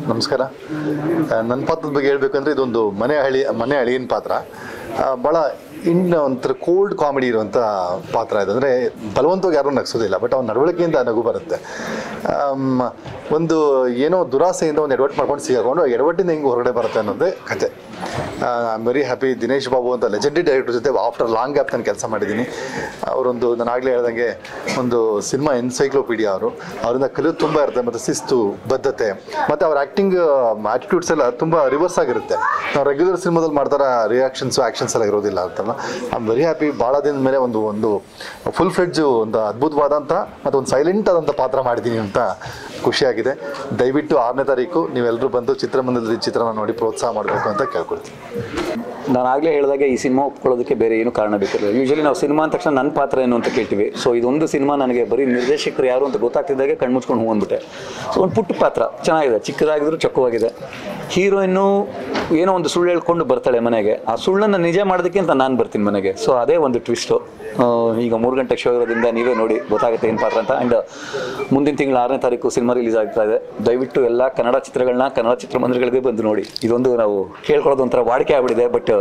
ನಮಸ್ಕಾರ ನನ್ನ ಪಾತ್ರದ ಬಗ್ಗೆ ಹೇಳ್ಬೇಕಂದ್ರೆ ಇದೊಂದು ಮನೆ ಹಳಿ ಮನೆ ಹಳಿಯನ್ ಪಾತ್ರ ಆ, ಭಾಳ ಇನ್ ಒಂಥರ ಕೋಲ್ಡ್ ಕಾಮಿಡಿ ಇರುವಂಥ ಪಾತ್ರ ಇದು ಅಂದರೆ ಬಲವಂತವಾಗಿ ಯಾರೂ ನಗಿಸೋದಿಲ್ಲ ಬಟ್ ಅವ್ನ ನಡವಳಿಕೆಯಿಂದ ನಗು ಬರುತ್ತೆ ಆಮ್, ಒಂದು ಏನೋ ದುರಾಸೆಯಿಂದ ಒಂದು ಎಡವಟ್ಟು ಮಾಡ್ಕೊಂಡು ಸಿಗಾಕೊಂಡು ಆ ಎಡವಟ್ಟಿಂದ ಹೆಂಗೆ ಹೊರಗಡೆ ಬರುತ್ತೆ ಅನ್ನೋದೇ ಕತೆ I am very happy Dinesh Babu ಅಂತ ಲೆಜೆಂಡರಿ ಡೈರೆಕ್ಟರ್ ಜೊತೆ ಆಫ್ಟರ್ ಲಾಂಗ್ ಗ್ಯಾಪ್ ನಾನು ಕೆಲಸ ಮಾಡಿದ್ದೀನಿ ಅವರೊಂದು ನಾನು ಆಗಲೇ ಹೇಳ್ದಂಗೆ ಒಂದು ಸಿನಿಮಾ ಎನ್ಸೈಕ್ಲೋಪೀಡಿಯಾ ಅವರು ಅವರಿಂದ ಕಲಿಯೋದು ತುಂಬ ಇರುತ್ತೆ ಮತ್ತು ಶಿಸ್ತು ಬದ್ಧತೆ ಮತ್ತು ಅವ್ರ ಆ್ಯಕ್ಟಿಂಗ್ ಆಟಿಟ್ಯೂಡ್ಸ್ ಎಲ್ಲ ತುಂಬ ರಿವರ್ಸ್ ಆಗಿರುತ್ತೆ ನಾವು ರೆಗ್ಯುಲರ್ ಸಿನಿಮಾದಲ್ಲಿ ಮಾಡ್ತಾರ ರಿಯಾಕ್ಷನ್ಸು ಆ್ಯಕ್ಷನ್ಸ್ ಎಲ್ಲ ಇರೋದಿಲ್ಲ ಅಂತಲ್ಲ ಐ ಆಮ್ ವೆರಿ ಹ್ಯಾಪಿ ಭಾಳ ದಿನದ ಮೇಲೆ ಒಂದು ಒಂದು ಫುಲ್ ಫ್ಲೆಡ್ಜು ಒಂದು ಅದ್ಭುತವಾದಂಥ ಮತ್ತು ಒಂದು ಸೈಲೆಂಟ್ ಆದಂಥ ಪಾತ್ರ ಮಾಡಿದ್ದೀನಿ ಅಂತ ಖುಷಿಯಾಗಿದೆ ದಯವಿಟ್ಟು ಆರನೇ ತಾರೀಕು ನೀವೆಲ್ಲರೂ ಬಂದು ಚಿತ್ರಮಂದಿರದಲ್ಲಿ ಚಿತ್ರನ ನೋಡಿ ಪ್ರೋತ್ಸಾಹ ಮಾಡಬೇಕು ಅಂತ ಕೇಳ್ಕೊಳ್ತೀನಿ
ನಾನು ಆಗಲೇ ಹೇಳಿದಾಗೆ ಈ ಸಿನಿಮಾ ಒಪ್ಕೊಳ್ಳೋದಕ್ಕೆ ಬೇರೆ ಏನು ಕಾರಣ ಬೇಕಿಲ್ಲ ಯೂಶಲಿ ನಾವು ಸಿನಿಮಾ ಅಂದ ತಕ್ಷಣ ನನ್ನ ಪಾತ್ರ ಏನು ಅಂತ ಕೇಳ್ತೀವಿ ಸೊ ಇದೊಂದು ಸಿನಿಮಾ ನನಗೆ ಬರೀ ನಿರ್ದೇಶಕರು ಯಾರು ಅಂತ ಗೊತ್ತಾಗ್ತಿದ್ದಾಗೆ ಕಣ್ಮುಚ್ಕೊಂಡು ಹೂ ಅಂದ್ಬಿಟ್ಟೆ ಸೊ ಒಂದು ಪುಟ್ಟ ಪಾತ್ರ ಚೆನ್ನಾಗಿದೆ ಚಿಕ್ಕದಾಗಿದ್ರು ಚೊಕ್ಕವಾಗಿದೆ ಹೀರೋಯಿನ್ನು ಏನೋ ಒಂದು ಸುಳ್ಳು ಹೇಳ್ಕೊಂಡು ಬರ್ತಾಳೆ ಮನೆಗೆ ಆ ಸುಳ್ಳನ್ನು ನಿಜ ಮಾಡೋದಕ್ಕೆ ಅಂತ ನಾನು ಬರ್ತೀನಿ ಮನೆಗೆ ಸೊ ಅದೇ ಒಂದು ಟ್ವಿಸ್ಟು ಈಗ ಮೂರು ಗಂಟೆ ಶೋ ಇರೋದ್ರಿಂದ ನೀವೇ ನೋಡಿ ಗೊತ್ತಾಗುತ್ತೆ ಏನು ಪಾತ್ರ ಅಂತ ಆ್ಯಂಡ್ ಮುಂದಿನ ತಿಂಗಳು ಆರನೇ ತಾರೀಕು ಸಿನಿಮಾ ರಿಲೀಸ್ ಆಗ್ತಾ ಇದೆ ದಯವಿಟ್ಟು ಎಲ್ಲ ಕನ್ನಡ ಚಿತ್ರಗಳನ್ನ ಕನ್ನಡ ಚಿತ್ರಮಂದಿರಗಳಿಗೆ ಬಂದು ನೋಡಿ ಇದೊಂದು ನಾವು ಕೇಳ್ಕೊಳ್ಳೋದು ಒಂಥರ ವಾಡಿಕೆ ಆಗ್ಬಿಟ್ಟಿದೆ ಬಟ್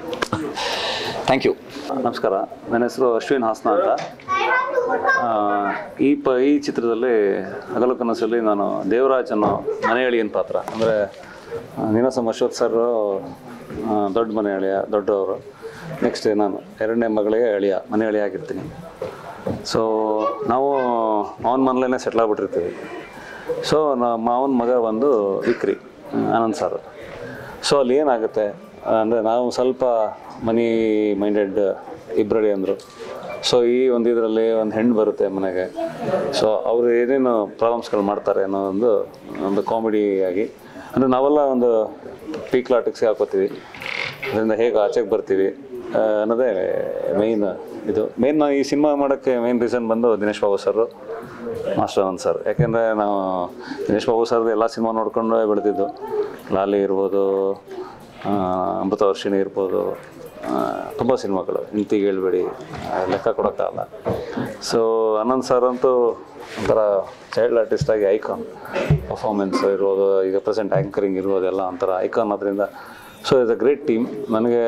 ಥ್ಯಾಂಕ್ ಯು
ನಮಸ್ಕಾರ ನನ್ನ ಹೆಸರು ಅಶ್ವಿನ್ ಹಾಸನ ಅಂತ ಆ, ಈ ಪ ಈ ಚಿತ್ರದಲ್ಲಿ ಹಗಲು ಕನಸಲ್ಲಿ ನಾನು ದೇವರಾಜ್ ಅನ್ನೋ ಮನೆ ಅಳಿಯನ್ ಪಾತ್ರ ಅಂದರೆ ನೀನಾಸಂ ಅಶ್ವಥ್ ಸರ್ ದೊಡ್ಡ ಮನೆ ಅಳಿಯ ದೊಡ್ಡವರು ನೆಕ್ಸ್ಟ್ ನಾನು ಎರಡನೇ ಮಗಳಿಗೆ ಅಳಿಯ ಮನೆ ಅಳಿಯ ಆಗಿರ್ತೀನಿ ಸೊ ನಾವು ಮಾವನ ಮನೇಲೇ ಸೆಟ್ಲ್ ಆಗ್ಬಿಟ್ಟಿರ್ತೀವಿ ಸೊ ನಾ ಮಾವನ ಮಗ ಬಂದು ವಿಕ್ರಿ ಆನಂದ್ ಸರ್ ಸೊ ಅಲ್ಲಿ ಏನಾಗುತ್ತೆ ಅಂದರೆ ನಾವು ಸ್ವಲ್ಪ ಮನಿ ಮೈಂಡೆಡ್ ಇಬ್ಬರಳಿ ಅಂದರು ಸೊ ಈ ಒಂದು ಇದರಲ್ಲಿ ಒಂದು ಹೆಣ್ಣು ಬರುತ್ತೆ ಮನೆಗೆ ಸೊ ಅವರು ಏನೇನು ಪ್ರಾಬ್ಲಮ್ಸ್ಗಳು ಮಾಡ್ತಾರೆ ಅನ್ನೋ ಒಂದು ಒಂದು ಕಾಮಿಡಿ ಆಗಿ ಅಂದರೆ ನಾವೆಲ್ಲ ಒಂದು ಪೀಕ್ಲಾಟಿಕ್ಸ್ಗೆ ಹಾಕೋತೀವಿ ಅದರಿಂದ ಹೇಗೆ ಆಚೆಗೆ ಬರ್ತೀವಿ ಆ, ಅನ್ನೋದೇ ಮೇಯ್ನ್ ಇದು ಮೇನ್ ನಾವು ಈ ಸಿನಿಮಾ ಮಾಡೋಕ್ಕೆ ಮೇನ್ ರೀಸನ್ ಬಂದು Dinesh Babu sir master Anand sir ಯಾಕೆಂದರೆ ನಾವು ದಿನೇಶ್ ಬಾಬು ಸರ್ದು ಎಲ್ಲ ಸಿನಿಮಾ ನೋಡ್ಕೊಂಡು ಬೆಳೆದಿದ್ದು ಲಾಲಿ ಇರ್ಬೋದು ಆ, ಅಮೃತ ವರ್ಷಿಣಿ ಇರ್ಬೋದು ತುಂಬ ಸಿನಿಮಾಗಳು ಇಂತಿಗೆ ಹೇಳ್ಬೇಡಿ ಆ, ಲೆಕ್ಕ ಕೊಡೋಕ್ಕಾಗಲ್ಲ ಸೊ ಆನಂದ್ ಸರ್ ಅಂತೂ ಒಂಥರ ಚೈಲ್ಡ್ ಆರ್ಟಿಸ್ಟಾಗಿ ಐಕಾನ್ ಪರ್ಫಾರ್ಮೆನ್ಸ್ ಇರ್ಬೋದು ಈಗ ಪ್ರೆಸೆಂಟ್ ಆ್ಯಂಕರಿಂಗ್ ಇರ್ಬೋದು ಎಲ್ಲ ಒಂಥರ ಐಕಾನ್ ಅದರಿಂದ so it's a great team ನನಗೆ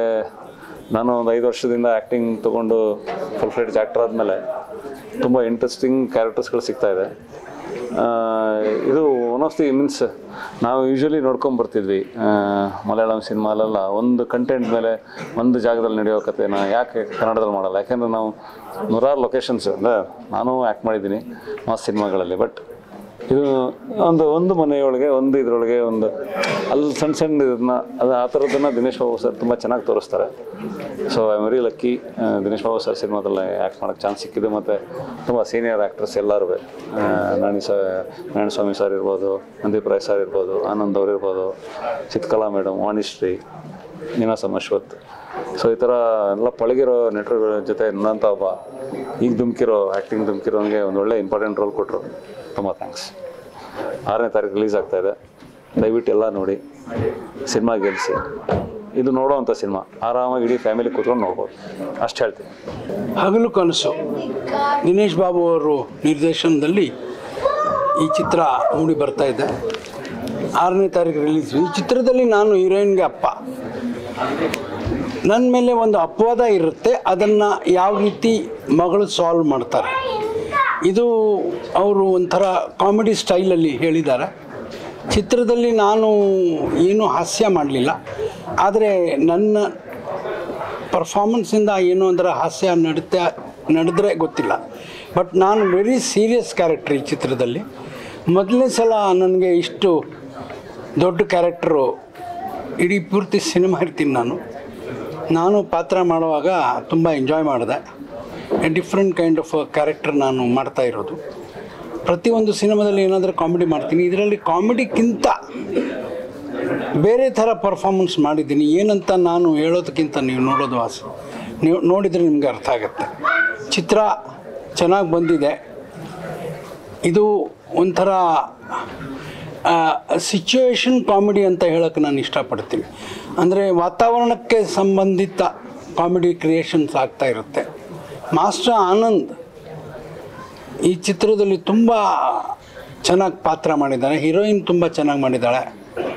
ನಾನು ಒಂದು ಐದು ವರ್ಷದಿಂದ ಆ್ಯಕ್ಟಿಂಗ್ ತೊಗೊಂಡು ಫುಲ್ ಫ್ಲೆಡ್ಜ್ ಆ್ಯಕ್ಟರ್ ಆದಮೇಲೆ ತುಂಬ ಇಂಟ್ರೆಸ್ಟಿಂಗ್ ಕ್ಯಾರೆಕ್ಟರ್ಸ್ಗಳು ಸಿಗ್ತಾ ಇದೆ ಆ, ಇದು ಒನ್ ಆಫ್ ದಿ ಮೀನ್ಸ್ ನಾವು ಯೂಶ್ವಲಿ ನೋಡ್ಕೊಂಬರ್ತಿದ್ವಿ ಮಲಯಾಳಂ ಸಿನಿಮಾಲೆಲ್ಲ ಒಂದು ಕಂಟೆಂಟ್ ಮೇಲೆ ಒಂದು ಜಾಗದಲ್ಲಿ ನಡೆಯೋ ಕಥೆನ ಯಾಕೆ ಕನ್ನಡದಲ್ಲಿ ಮಾಡಲ್ಲ ಯಾಕೆಂದರೆ ನಾವು ನೂರಾರು ಲೊಕೇಶನ್ಸ್ ಅಂದರೆ ನಾನು ಆ್ಯಕ್ಟ್ ಮಾಡಿದ್ದೀನಿ ಮಾಸ್ ಸಿನಿಮಾಗಳಲ್ಲಿ ಬಟ್ ಇದು ಒಂದು ಒಂದು ಮನೆಯೊಳಗೆ ಒಂದು ಇದರೊಳಗೆ ಒಂದು ಅಲ್ಲಿ ಸಣ್ಣ ಸಣ್ಣ ಇದನ್ನ ಅದು ಆ ಥರದ್ದನ್ನು ದಿನೇಶ್ ಬಾಬು ಸರ್ ತುಂಬ ಚೆನ್ನಾಗಿ ತೋರಿಸ್ತಾರೆ so I very lucky Dinesh Babu sir ಸಿನಿಮಾದಲ್ಲಿ ಆ್ಯಕ್ಟ್ ಮಾಡೋಕ್ಕೆ ಚಾನ್ಸ್ ಸಿಕ್ಕಿದೆ ಮತ್ತು ತುಂಬ ಸೀನಿಯರ್ ಆ್ಯಕ್ಟ್ರಸ್ ಎಲ್ಲರೂ ನಾಣಿ ಸ ನಾರಾಯಣ ಸ್ವಾಮಿ ಸರ್ ಇರ್ಬೋದು ನಂದೀಪ್ ರಾಯ್ ಸರ್ ಇರ್ಬೋದು ಆನಂದ್ ಅವ್ರು ಇರ್ಬೋದು ಚಿತ್ಕಲಾ ಮೇಡಮ್ ವಾಣಿಶ್ರೀ ನೀನಾಸಂ ಅಶ್ವಥ್ ಸೊ ಈ ಥರ ಎಲ್ಲ ಪಳಗಿರೋ ನಟರುಗಳ ಜೊತೆ ನನ್ನಂಥ ಒಬ್ಬ ಈಗ ಧುಮ್ಕಿರೋ ಆ್ಯಕ್ಟಿಂಗ್ ಧುಮ್ಕಿರೋನಿಗೆ ಒಂದು ಒಳ್ಳೆ ಇಂಪಾರ್ಟೆಂಟ್ ರೋಲ್ ಕೊಟ್ಟರು ತುಂಬ ಥ್ಯಾಂಕ್ಸ್ ಆರನೇ ತಾರೀಕು ರಿಲೀಸ್ ಆಗ್ತಾ ಇದೆ ದಯವಿಟ್ಟು ಎಲ್ಲ ನೋಡಿ ಸಿನಿಮಾ ಗೆಲ್ಲಿಸಿ ಇದು ನೋಡೋವಂಥ ಸಿನಿಮಾ ಆರಾಮಾಗಿ ಇಡೀ ಫ್ಯಾಮಿಲಿ ಕೂತ್ಕೊಂಡು ನೋಡ್ಬೋದು ಅಷ್ಟು ಹೇಳ್ತೀನಿ
ಹಗಲು ಕನಸು ದಿನೇಶ್ ಬಾಬು ಅವರು ನಿರ್ದೇಶನದಲ್ಲಿ ಈ ಚಿತ್ರ ಮೂಡಿ ಬರ್ತಾ ಇದೆ ಆರನೇ ತಾರೀಕು ರಿಲೀಸ್ ಈ ಚಿತ್ರದಲ್ಲಿ ನಾನು ಹೀರೋಯಿನ್ಗೆ ಅಪ್ಪ ನನ್ನ ಮೇಲೆ ಒಂದು ಅಪವಾದ ಇರುತ್ತೆ ಅದನ್ನು ಯಾವ ರೀತಿ ಮಗಳು ಸಾಲ್ವ್ ಮಾಡ್ತಾರೆ ಇದು ಅವರು ಒಂಥರ ಕಾಮಿಡಿ ಸ್ಟೈಲಲ್ಲಿ ಹೇಳಿದ್ದಾರೆ ಚಿತ್ರದಲ್ಲಿ ನಾನು ಏನೂ ಹಾಸ್ಯ ಮಾಡಲಿಲ್ಲ ಆದರೆ ನನ್ನ ಪರ್ಫಾರ್ಮೆನ್ಸಿಂದ ಏನು ಅಂದರೆ ಹಾಸ್ಯ ನಡುತ್ತೆ ನಡೆದ್ರೆ ಗೊತ್ತಿಲ್ಲ ಬಟ್ ನಾನು ವೆರಿ ಸೀರಿಯಸ್ ಕ್ಯಾರೆಕ್ಟರ್ ಈ ಚಿತ್ರದಲ್ಲಿ ಮೊದಲನೇ ಸಲ ನನಗೆ ಇಷ್ಟು ದೊಡ್ಡ ಕ್ಯಾರೆಕ್ಟ್ರು ಇಡೀ ಪೂರ್ತಿ ಸಿನಿಮಾ ಇರ್ತೀನಿ ನಾನು ನಾನು ಪಾತ್ರ ಮಾಡುವಾಗ ತುಂಬ ಎಂಜಾಯ್ ಮಾಡಿದೆ ಡಿಫ್ರೆಂಟ್ ಕೈಂಡ್ ಆಫ್ ಕ್ಯಾರೆಕ್ಟರ್ ನಾನು ಮಾಡ್ತಾ ಇರೋದು ಪ್ರತಿಯೊಂದು ಸಿನಿಮಾದಲ್ಲಿ ಏನಾದರೂ ಕಾಮಿಡಿ ಮಾಡ್ತೀನಿ ಇದರಲ್ಲಿ ಕಾಮಿಡಿಗಿಂತ ಬೇರೆ ಥರ ಪರ್ಫಾರ್ಮೆನ್ಸ್ ಮಾಡಿದ್ದೀನಿ ಏನಂತ ನಾನು ಹೇಳೋದಕ್ಕಿಂತ ನೀವು ನೋಡೋದು ಆಸೆ ನೀವು ನೋಡಿದರೆ ನಿಮಗೆ ಅರ್ಥ ಆಗುತ್ತೆ ಚಿತ್ರ ಚೆನ್ನಾಗಿ ಬಂದಿದೆ ಇದು ಒಂಥರ ಸಿಚುವೇಶನ್ ಕಾಮಿಡಿ ಅಂತ ಹೇಳೋಕ್ಕೆ ನಾನು ಇಷ್ಟಪಡ್ತೀನಿ ಅಂದರೆ ವಾತಾವರಣಕ್ಕೆ ಸಂಬಂಧಿತ ಕಾಮಿಡಿ ಕ್ರಿಯೇಷನ್ಸ್ ಆಗ್ತಾ ಇರುತ್ತೆ ಮಾಸ್ಟರ್ ಆನಂದ್ ಈ ಚಿತ್ರದಲ್ಲಿ ತುಂಬ ಚೆನ್ನಾಗಿ ಪಾತ್ರ ಮಾಡಿದ್ದಾನೆ ಹೀರೋಯಿನ್ ತುಂಬ ಚೆನ್ನಾಗಿ ಮಾಡಿದ್ದಾಳೆ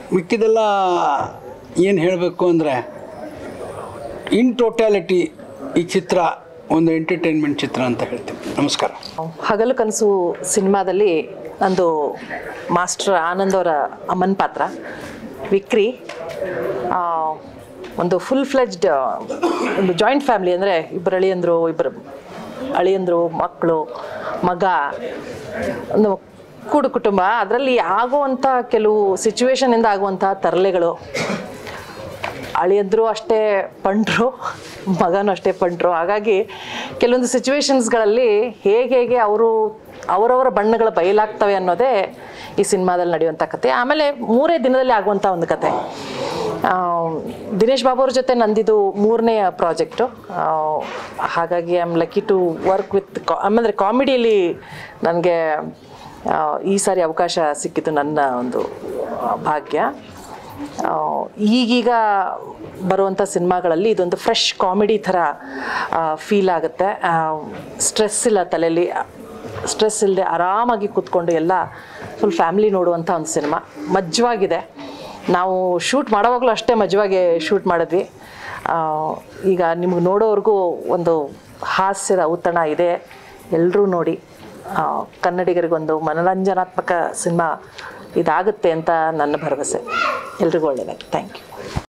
ಮಿಕ್ಕಿದೆಲ್ಲ ಏನು ಹೇಳಬೇಕು ಅಂದರೆ ಇನ್ ಟೋಟ್ಯಾಲಿಟಿ ಈ ಚಿತ್ರ ಒಂದು ಎಂಟರ್ಟೈನ್ಮೆಂಟ್ ಚಿತ್ರ ಅಂತ ಹೇಳ್ತೀನಿ ನಮಸ್ಕಾರ
ಹಗಲು ಕನಸು ಸಿನಿಮಾದಲ್ಲಿ ನಂದು ಮಾಸ್ಟರ್ ಆನಂದ್ ಅವರ ಅಮ್ಮನ ಪಾತ್ರ ವಿಕ್ರಿ ಆ, ಒಂದು ಫುಲ್ ಫ್ಲೆಜ್ಡ್ ಒಂದು ಜಾಯಿಂಟ್ ಫ್ಯಾಮಿಲಿ ಅಂದರೆ ಇಬ್ಬರು ಅಳಿಯಂದರು ಇಬ್ಬರು ಅಳಿಯಂದರು ಮಕ್ಕಳು ಮಗ ಒಂದು ಕೂಡು ಕುಟುಂಬ ಅದರಲ್ಲಿ ಆಗುವಂಥ ಕೆಲವು ಸಿಚುವೇಶನಿಂದ ಆಗುವಂಥ ತರಲೆಗಳು ಅಳಿಯಂದ್ರು ಅಷ್ಟೇ ಪಂಡ್ರು ಮಗನೂ ಅಷ್ಟೇ ಪಂಡ್ರು ಹಾಗಾಗಿ ಕೆಲವೊಂದು ಸಿಚುವೇಶನ್ಸ್ಗಳಲ್ಲಿ ಹೇಗೆ ಹೇಗೆ ಅವರು ಅವರವರ ಬಣ್ಣಗಳ ಬಯಲಾಗ್ತವೆ ಅನ್ನೋದೇ ಈ ಸಿನಿಮಾದಲ್ಲಿ ನಡೆಯುವಂಥ ಕತೆ ಆಮೇಲೆ ಮೂರೇ ದಿನದಲ್ಲಿ ಆಗುವಂಥ ಒಂದು ಕತೆ ಆ, ದಿನೇಶ್ ಬಾಬು ಅವ್ರ ಜೊತೆ ನಂದಿದು ಮೂರನೇ ಪ್ರಾಜೆಕ್ಟು ಹಾಗಾಗಿ I am lucky to work with ಆಮೇಲೆ ಕಾಮಿಡಿಯಲ್ಲಿ ನನಗೆ ಈ ಸಾರಿ ಅವಕಾಶ ಸಿಕ್ಕಿದ್ದು ನನ್ನ ಒಂದು ಆ, ಭಾಗ್ಯ ಆ, ಈಗೀಗ ಬರುವಂಥ ಸಿನಿಮಾಗಳಲ್ಲಿ ಇದೊಂದು ಫ್ರೆಶ್ ಕಾಮಿಡಿ ಥರ ಫೀಲ್ ಆಗುತ್ತೆ ಸ್ಟ್ರೆಸ್ ಇಲ್ಲ ತಲೆಯಲ್ಲಿ ಸ್ಟ್ರೆಸ್ ಇಲ್ಲದೆ ಆರಾಮಾಗಿ ಕೂತ್ಕೊಂಡು ಎಲ್ಲ ಫುಲ್ ಫ್ಯಾಮಿಲಿ ನೋಡುವಂಥ ಒಂದು ಸಿನಿಮಾ ಮಜ್ವಾಗಿದೆ ನಾವು ಶೂಟ್ ಮಾಡೋವಾಗಲೂ ಅಷ್ಟೇ ಮಜವಾಗಿ ಶೂಟ್ ಮಾಡಿದ್ವಿ ಆ, ಈಗ ನಿಮ್ಗೆ ನೋಡೋವ್ರಿಗೂ ಒಂದು ಹಾಸ್ಯದ ಔತಣ ಇದೆ ಎಲ್ಲರೂ ನೋಡಿ ಆ, ಕನ್ನಡಿಗರಿಗೊಂದು ಮನರಂಜನಾತ್ಮಕ ಸಿನಿಮಾ ಇದಾಗುತ್ತೆ ಅಂತ ನನ್ನ ಭರವಸೆ ಎಲ್ರಿಗೂ ಒಳ್ಳೆಯದಾಗಿ ಥ್ಯಾಂಕ್ ಯು